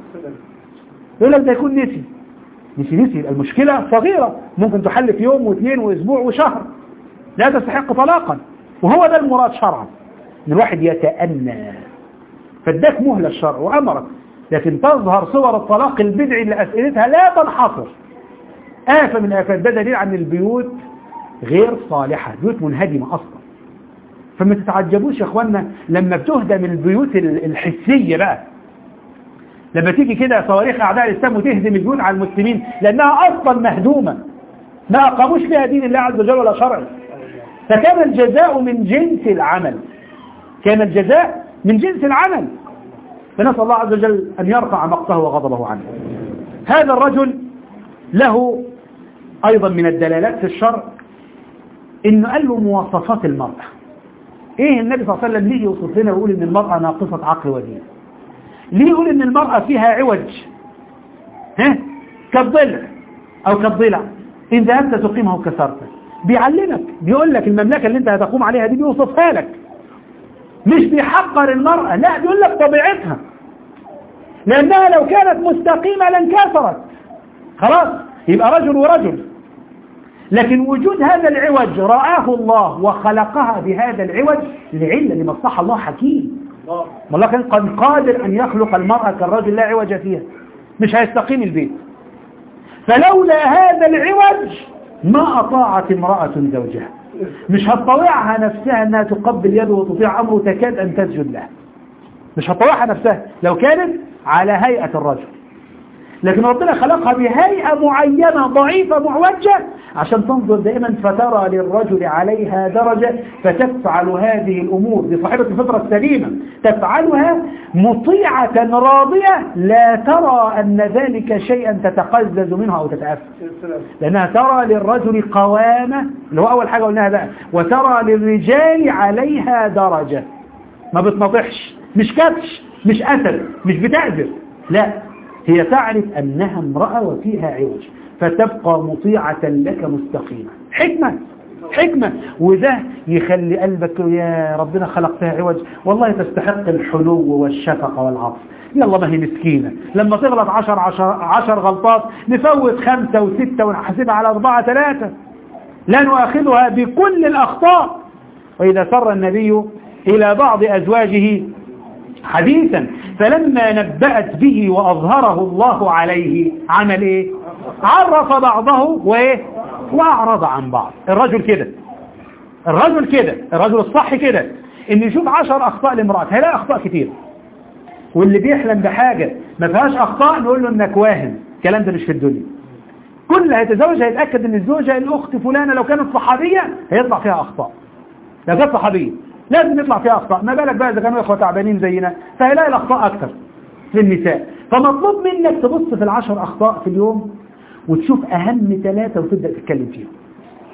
يقول لك ده يكون نسي نسي نسي المشكلة صغيرة ممكن تحل في يوم واثنين واسبوع وشهر لا تستحق طلاقا وهو ده المراد شرعا ان الواحد يتأنى فاداك مهلة الشرع وأمرك لكن تظهر صور الطلاق البدعي اللي أسئلتها لا تنحصر آفة من آفات ده دليل عن البيوت غير صالحة بيوت منهدمة أصلا فما تتعجبوش يا اخوانا لما بتهدم البيوت الحسية بقى لما تيجي كده صواريخ أعداء الإسلام وتهدم البيوت على المسلمين لأنها أصلا مهدومة ما أقاموش فيها دين الله عز وجل ولا شرع فكان الجزاء من جنس العمل كان الجزاء من جنس العمل فنسأل الله عز وجل أن يرفع مقته وغضبه عنه هذا الرجل له أيضا من الدلالات في الشرع إنه قال له مواصفات المرأة إيه النبي صلى الله عليه وسلم ليه يوصف لنا ويقول إن المرأة ناقصة عقل ودين ليه يقول إن المرأة فيها عوج ها كالضلع أو كالضلع إن ذهبت تقيمه كسرته بيعلمك بيقول لك المملكة اللي انت هتقوم عليها دي بيوصفها لك مش بيحقر المرأة لا بيقول لك طبيعتها لأنها لو كانت مستقيمة لانكسرت خلاص يبقى رجل ورجل لكن وجود هذا العوج رآه الله وخلقها بهذا العوج لعلة لمصلحة الله حكيم الله كان قد قادر أن يخلق المرأة كالرجل لا عوج فيها مش هيستقيم البيت فلولا هذا العوج ما أطاعت امرأة زوجها مش هتطوعها نفسها أنها تقبل يده وتطيع أمره تكاد أن تسجد له مش هتطوعها نفسها لو كانت على هيئة الرجل لكن ربنا خلقها بهيئة معينة ضعيفة معوجة عشان تنظر دائما فترى للرجل عليها درجة فتفعل هذه الأمور دي صاحبة الفطرة السليمة تفعلها مطيعة راضية لا ترى أن ذلك شيئا تتقزز منها أو تتأثر لأنها ترى للرجل قوامة اللي هو أول حاجة قلناها بقى وترى للرجال عليها درجة ما بتنطحش مش كبش مش أثر مش بتأذر لا هي تعرف أنها امرأة وفيها عوج فتبقى مطيعة لك مستقيمة حكمة حكمة وده يخلي قلبك يا ربنا خلقتها عوج والله تستحق الحلو والشفقة والعطف يلا ما هي مسكينة لما تغلط عشر, عشر, عشر غلطات نفوت خمسة وستة ونحسبها على أربعة ثلاثة لا نؤاخذها بكل الأخطاء وإذا سر النبي إلى بعض أزواجه حديثا فلما نبأت به وأظهره الله عليه عمل إيه عرف بعضه وإيه وأعرض عن بعض الرجل كده الرجل كده الرجل الصح كده إن يشوف عشر أخطاء لامرأة هيلاقي أخطاء كتير واللي بيحلم بحاجة ما فيهاش أخطاء نقول له إنك واهم الكلام ده مش في الدنيا كل اللي هيتزوج هيتأكد إن الزوجة الأخت فلانة لو كانت صحابية هيطلع فيها أخطاء لو كانت صحابية لازم يطلع فيها أخطاء ما بالك بقى إذا كانوا إخوة تعبانين زينا فهيلاقي الأخطاء أكثر للنساء فمطلوب منك تبص في العشر أخطاء في اليوم وتشوف أهم ثلاثة وتبدأ تتكلم فيهم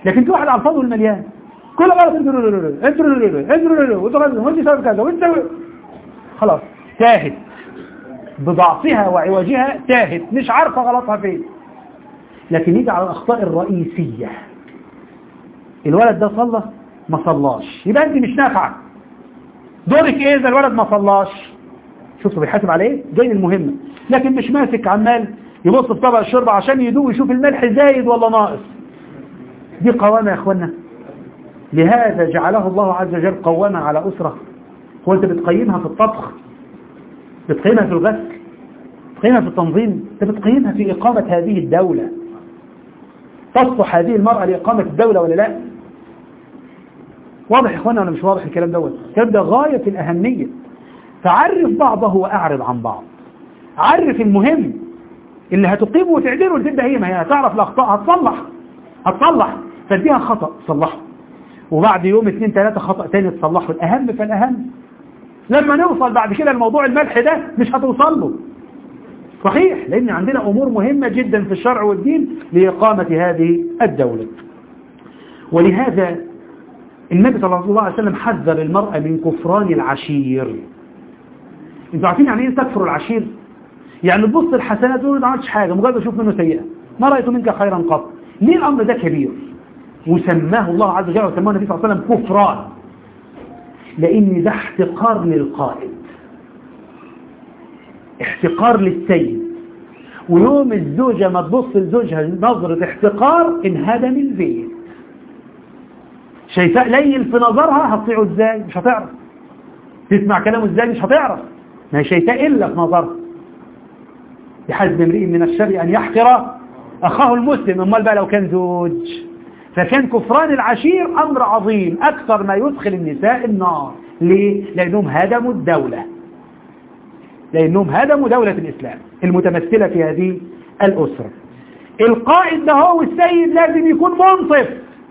لكن في واحد على الفاضي والمليان كل غلط انت انت انت وانت سبب كذا وانت خلاص تاهت بضعفها وعوجها تاهت مش عارفة غلطها فين لكن يجي على الأخطاء الرئيسية الولد ده صلى ما صلاش يبقى انت مش نافعة دورك ايه اذا الولد ما صلاش شوفوا بيحاسب على ايه جاي المهمة لكن مش ماسك عمال يبص في طبق الشوربة عشان يدوق يشوف الملح زايد ولا ناقص دي قوامة يا اخوانا لهذا جعله الله عز وجل قوامة على أسرة هو انت بتقيمها في الطبخ بتقيمها في الغسل بتقيمها في التنظيم انت بتقيمها في إقامة هذه الدولة تصلح هذه المرأة لإقامة الدولة ولا لا واضح يا اخوانا ولا مش واضح الكلام دوت الكلام ده غاية في الأهمية فعرف بعضه وأعرض عن بعض عرف المهم اللي هتقيمه وتعدله وتبدأ هي ما هي هتعرف الأخطاء هتصلح هتصلح فاديها خطأ تصلحه وبعد يوم اثنين ثلاثة خطأ تاني تصلحه الأهم فالأهم لما نوصل بعد كده الموضوع الملح ده مش هتوصل له صحيح لأن عندنا أمور مهمة جدا في الشرع والدين لإقامة هذه الدولة ولهذا النبي صلى الله عليه وسلم حذر المرأة من كفران العشير انتوا عارفين يعني ايه تكفر العشير يعني تبص الحسنات تقول ما عملتش حاجة مجرد اشوف منه سيئة ما رأيت منك خيرا قط ليه الأمر ده كبير وسماه الله عز وجل وسماه النبي صلى الله عليه وسلم كفران لأن ده احتقار للقائد احتقار للسيد ويوم الزوجة ما تبص لزوجها نظرة احتقار انهدم البيت شايفاه ليل في نظرها هتطيعه ازاي مش هتعرف تسمع كلامه ازاي مش هتعرف ما هي شايفاه الا في نظرها بحسب امرئ من الشر ان يحقر اخاه المسلم امال بقى لو كان زوج فكان كفران العشير امر عظيم اكثر ما يدخل النساء النار ليه لانهم هدموا الدولة لانهم هدموا دولة الاسلام المتمثلة في هذه الاسرة القائد ده هو السيد لازم يكون منصف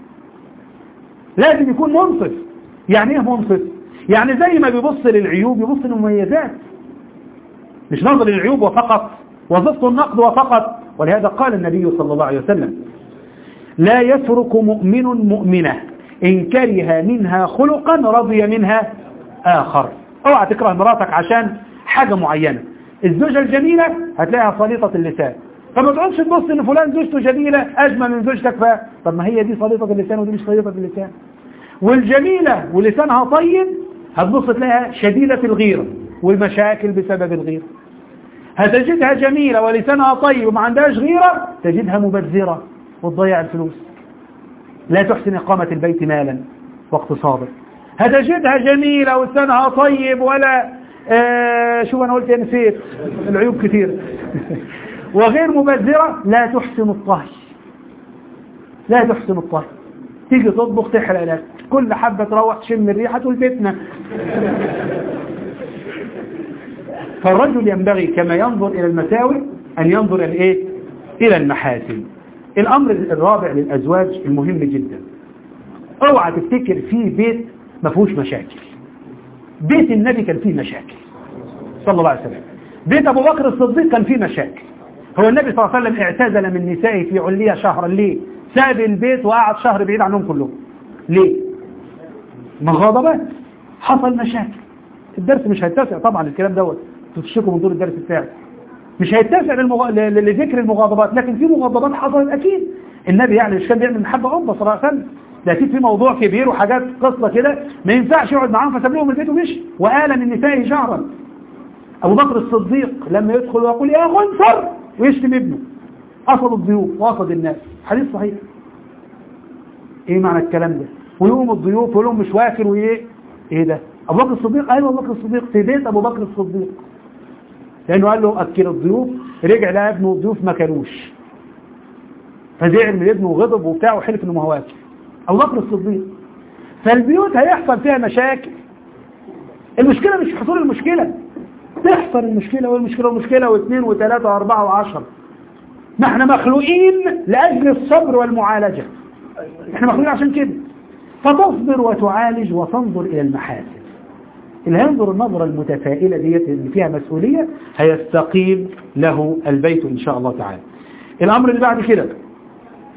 لازم يكون منصف يعني ايه منصف يعني زي ما بيبص للعيوب يبص للمميزات مش نظر للعيوب وفقط وظفت النقد وفقط ولهذا قال النبي صلى الله عليه وسلم لا يترك مؤمن مؤمنة إن كره منها خلقا رضي منها آخر اوعى تكره مراتك عشان حاجة معينة الزوجة الجميلة هتلاقيها صليطة اللسان فما تقعدش تبص ان فلان زوجته جميلة اجمل من زوجتك ف... طب ما هي دي صليطة اللسان ودي مش صليطة اللسان والجميلة ولسانها طيب هتبص تلاقيها شديدة الغيرة والمشاكل بسبب الغيرة هتجدها جميلة ولسانها طيب وما عندهاش غيرة تجدها مبذرة وتضيع الفلوس لا تحسن إقامة البيت مالا واقتصادا هتجدها جميلة ولسانها طيب ولا آه شو أنا قلت يا نسيت العيوب كثير وغير مبذرة لا تحسن الطهي لا تحسن الطهي تيجي تطبخ تحرق لك كل حبة تروح تشم الريحة تقول بيتنا فالرجل ينبغي كما ينظر إلى المساوئ أن ينظر إلى إيه؟ إلى المحاسن الأمر الرابع للأزواج المهم جدا اوعى تفتكر في بيت ما فيهوش مشاكل بيت النبي كان فيه مشاكل صلى الله عليه وسلم بيت أبو بكر الصديق كان فيه مشاكل هو النبي صلى الله عليه وسلم اعتزل من نسائه في علية شهرا ليه ساب البيت وقعد شهر بعيد عنهم كلهم ليه مغاضبات حصل مشاكل الدرس مش هيتسع طبعا الكلام دوت تشكوا من دور الدرس بتاعي مش هيتسع للمغ... لذكر المغاضبات لكن في مغاضبات حصلت اكيد النبي يعني مش كان بيعمل محبه امه صلى الله عليه وسلم ده اكيد في موضوع كبير وحاجات قصه كده ما ينفعش يقعد معاهم فساب لهم البيت ومشي وآل من نسائه شهرا ابو بكر الصديق لما يدخل ويقول يا غنفر ويشتم ابنه قصد الضيوف وقصد الناس حديث صحيح ايه معنى الكلام ده ويقوم الضيوف ويقول لهم مش واكل وايه ايه ده ابو بكر الصديق ايوه ابو بكر الصديق في بيت ابو بكر الصديق لانه قال له اكل الضيوف رجع لقى ابنه الضيوف ما كانوش فزعل من ابنه وغضب وبتاع وحلف انه ما هو اكل ابو بكر الصديق فالبيوت هيحصل فيها مشاكل المشكله مش حصول المشكله تحصل المشكله والمشكله والمشكله واثنين وثلاثه واربعه وعشره ما احنا مخلوقين لاجل الصبر والمعالجه احنا مخلوقين عشان كده فتصبر وتعالج وتنظر الى المحاسن اللي هينظر النظرة المتفائلة ديت اللي فيها مسؤولية هيستقيم له البيت إن شاء الله تعالى الأمر اللي بعد كده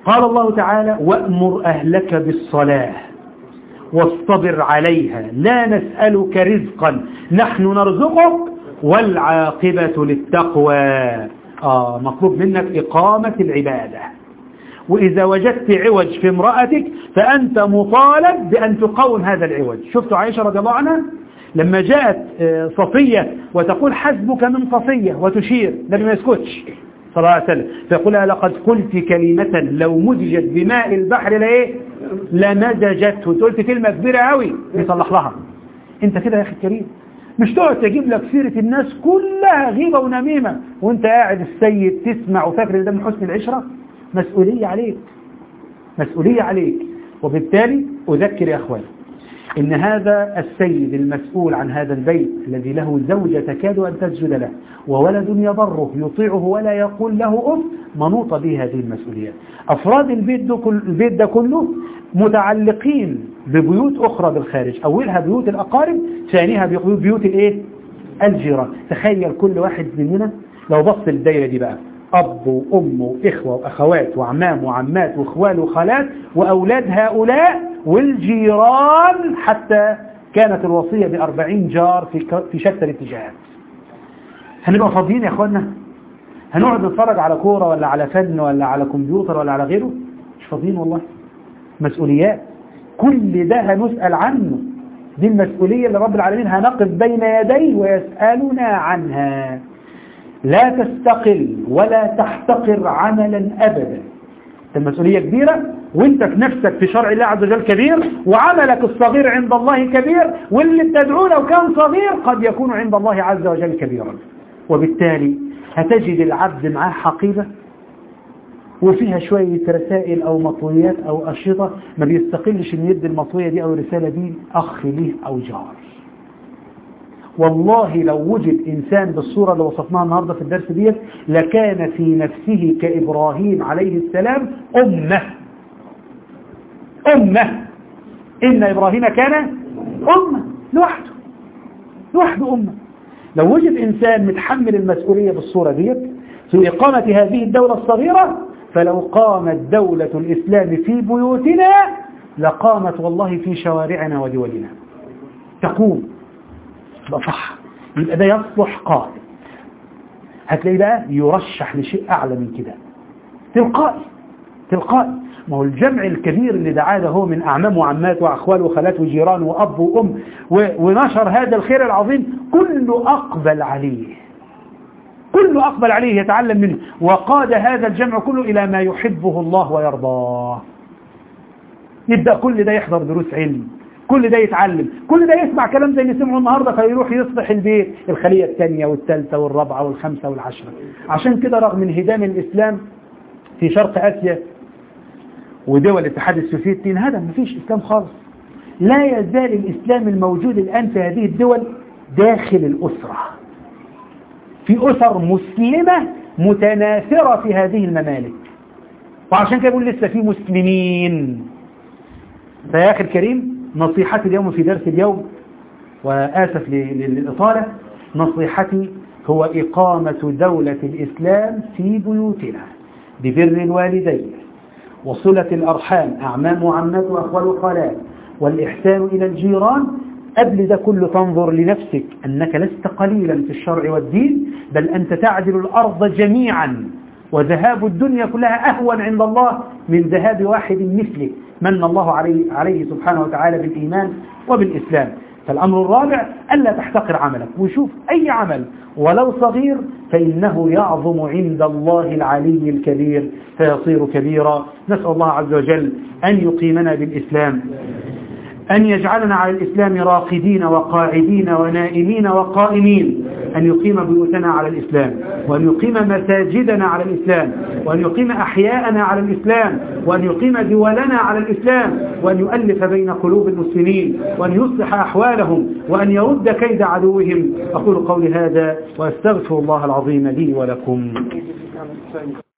قال الله تعالى وأمر أهلك بالصلاة واصطبر عليها لا نسألك رزقا نحن نرزقك والعاقبة للتقوى آه مطلوب منك إقامة العبادة وإذا وجدت عوج في امرأتك فأنت مطالب بأن تقوم هذا العوج شفتوا عائشة رضي الله عنها لما جاءت صفية وتقول حسبك من صفية وتشير النبي ما يسكتش صلى الله عليه وسلم فيقول لها لقد قلت كلمة لو مدجت بماء البحر لايه لمدجته انت قلت كلمة كبيرة قوي يصلح لها انت كده يا اخي الكريم مش تقعد تجيب لك سيرة الناس كلها غيبة ونميمة وانت قاعد السيد تسمع وفاكر ان ده من حسن العشرة مسؤولية عليك مسؤولية عليك وبالتالي أذكر يا أخواني إن هذا السيد المسؤول عن هذا البيت الذي له زوجة تكاد أن تسجد له وولد يضره يطيعه ولا يقول له أف منوط به هذه المسؤوليات أفراد البيت ده, كل البيت ده كله متعلقين ببيوت أخرى بالخارج أولها بيوت الأقارب ثانيها بيوت الإيه؟ الجيران تخيل كل واحد مننا لو بص الدايرة دي بقى أب وأم وإخوة وأخوات وعمام وعمات وإخوال وخالات وأولاد هؤلاء والجيران حتى كانت الوصية بأربعين جار في في شتى الاتجاهات هنبقى فاضيين يا أخوانا هنقعد نتفرج على كورة ولا على فن ولا على كمبيوتر ولا على غيره مش فاضيين والله مسؤوليات كل ده هنسأل عنه دي المسؤولية اللي رب العالمين هنقف بين يديه ويسألنا عنها لا تستقل ولا تحتقر عملا أبدا المسؤولية كبيرة وانت في نفسك في شرع الله عز وجل كبير وعملك الصغير عند الله كبير واللي بتدعوه لو كان صغير قد يكون عند الله عز وجل كبيرا وبالتالي هتجد العبد معاه حقيبة وفيها شوية رسائل أو مطويات أو أشرطة ما بيستقلش ان يد المطوية دي أو الرسالة دي أخ ليه أو جار والله لو وجد إنسان بالصورة اللي وصفناها النهاردة في الدرس ديت لكان في نفسه كإبراهيم عليه السلام أمة أمة إن إبراهيم كان أمة لوحده لوحده أمة لو وجد إنسان متحمل المسؤولية بالصورة ديت في إقامة هذه الدولة الصغيرة فلو قامت دولة الإسلام في بيوتنا لقامت والله في شوارعنا ودولنا تقوم يبقى صح يبقى ده يصلح قائد هتلاقي بقى يرشح لشيء أعلى من كده تلقائي تلقائي ما هو الجمع الكبير اللي دعاه ده هو من أعمام وعمات وأخوال وخالات وجيران وأب وأم ونشر هذا الخير العظيم كله أقبل عليه كله أقبل عليه يتعلم منه وقاد هذا الجمع كله إلى ما يحبه الله ويرضاه يبدأ كل ده يحضر دروس علم كل ده يتعلم كل ده يسمع كلام زي اللي سمعه النهاردة فيروح يصلح البيت الخلية الثانية والثالثة والرابعة والخامسة والعشرة عشان كده رغم انهدام الإسلام في شرق آسيا ودول الاتحاد السوفيتي انهدم مفيش إسلام خالص لا يزال الإسلام الموجود الآن في هذه الدول داخل الأسرة في أسر مسلمة متناثرة في هذه الممالك وعشان كده بقول لسه في مسلمين فيا أخي الكريم نصيحتي اليوم في درس اليوم وآسف للإطالة نصيحتي هو إقامة دولة الإسلام في بيوتنا ببر الوالدين وصلة الأرحام أعمام وعمات وأخوال وخالات والإحسان إلى الجيران قبل ده كله تنظر لنفسك أنك لست قليلا في الشرع والدين بل أنت تعدل الأرض جميعا وذهاب الدنيا كلها أهون عند الله من ذهاب واحد مثله من الله عليه, عليه سبحانه وتعالى بالإيمان وبالإسلام فالأمر الرابع ألا تحتقر عملك وشوف أي عمل ولو صغير فإنه يعظم عند الله العلي الكبير فيصير كبيرا نسأل الله عز وجل أن يقيمنا بالإسلام أن يجعلنا على الإسلام راقدين وقاعدين ونائمين وقائمين أن يقيم بيوتنا على الإسلام وأن يقيم مساجدنا على الإسلام وأن يقيم أحياءنا على الإسلام وأن يقيم دولنا على الإسلام وأن يؤلف بين قلوب المسلمين وأن يصلح أحوالهم وأن يرد كيد عدوهم أقول قولي هذا وأستغفر الله العظيم لي ولكم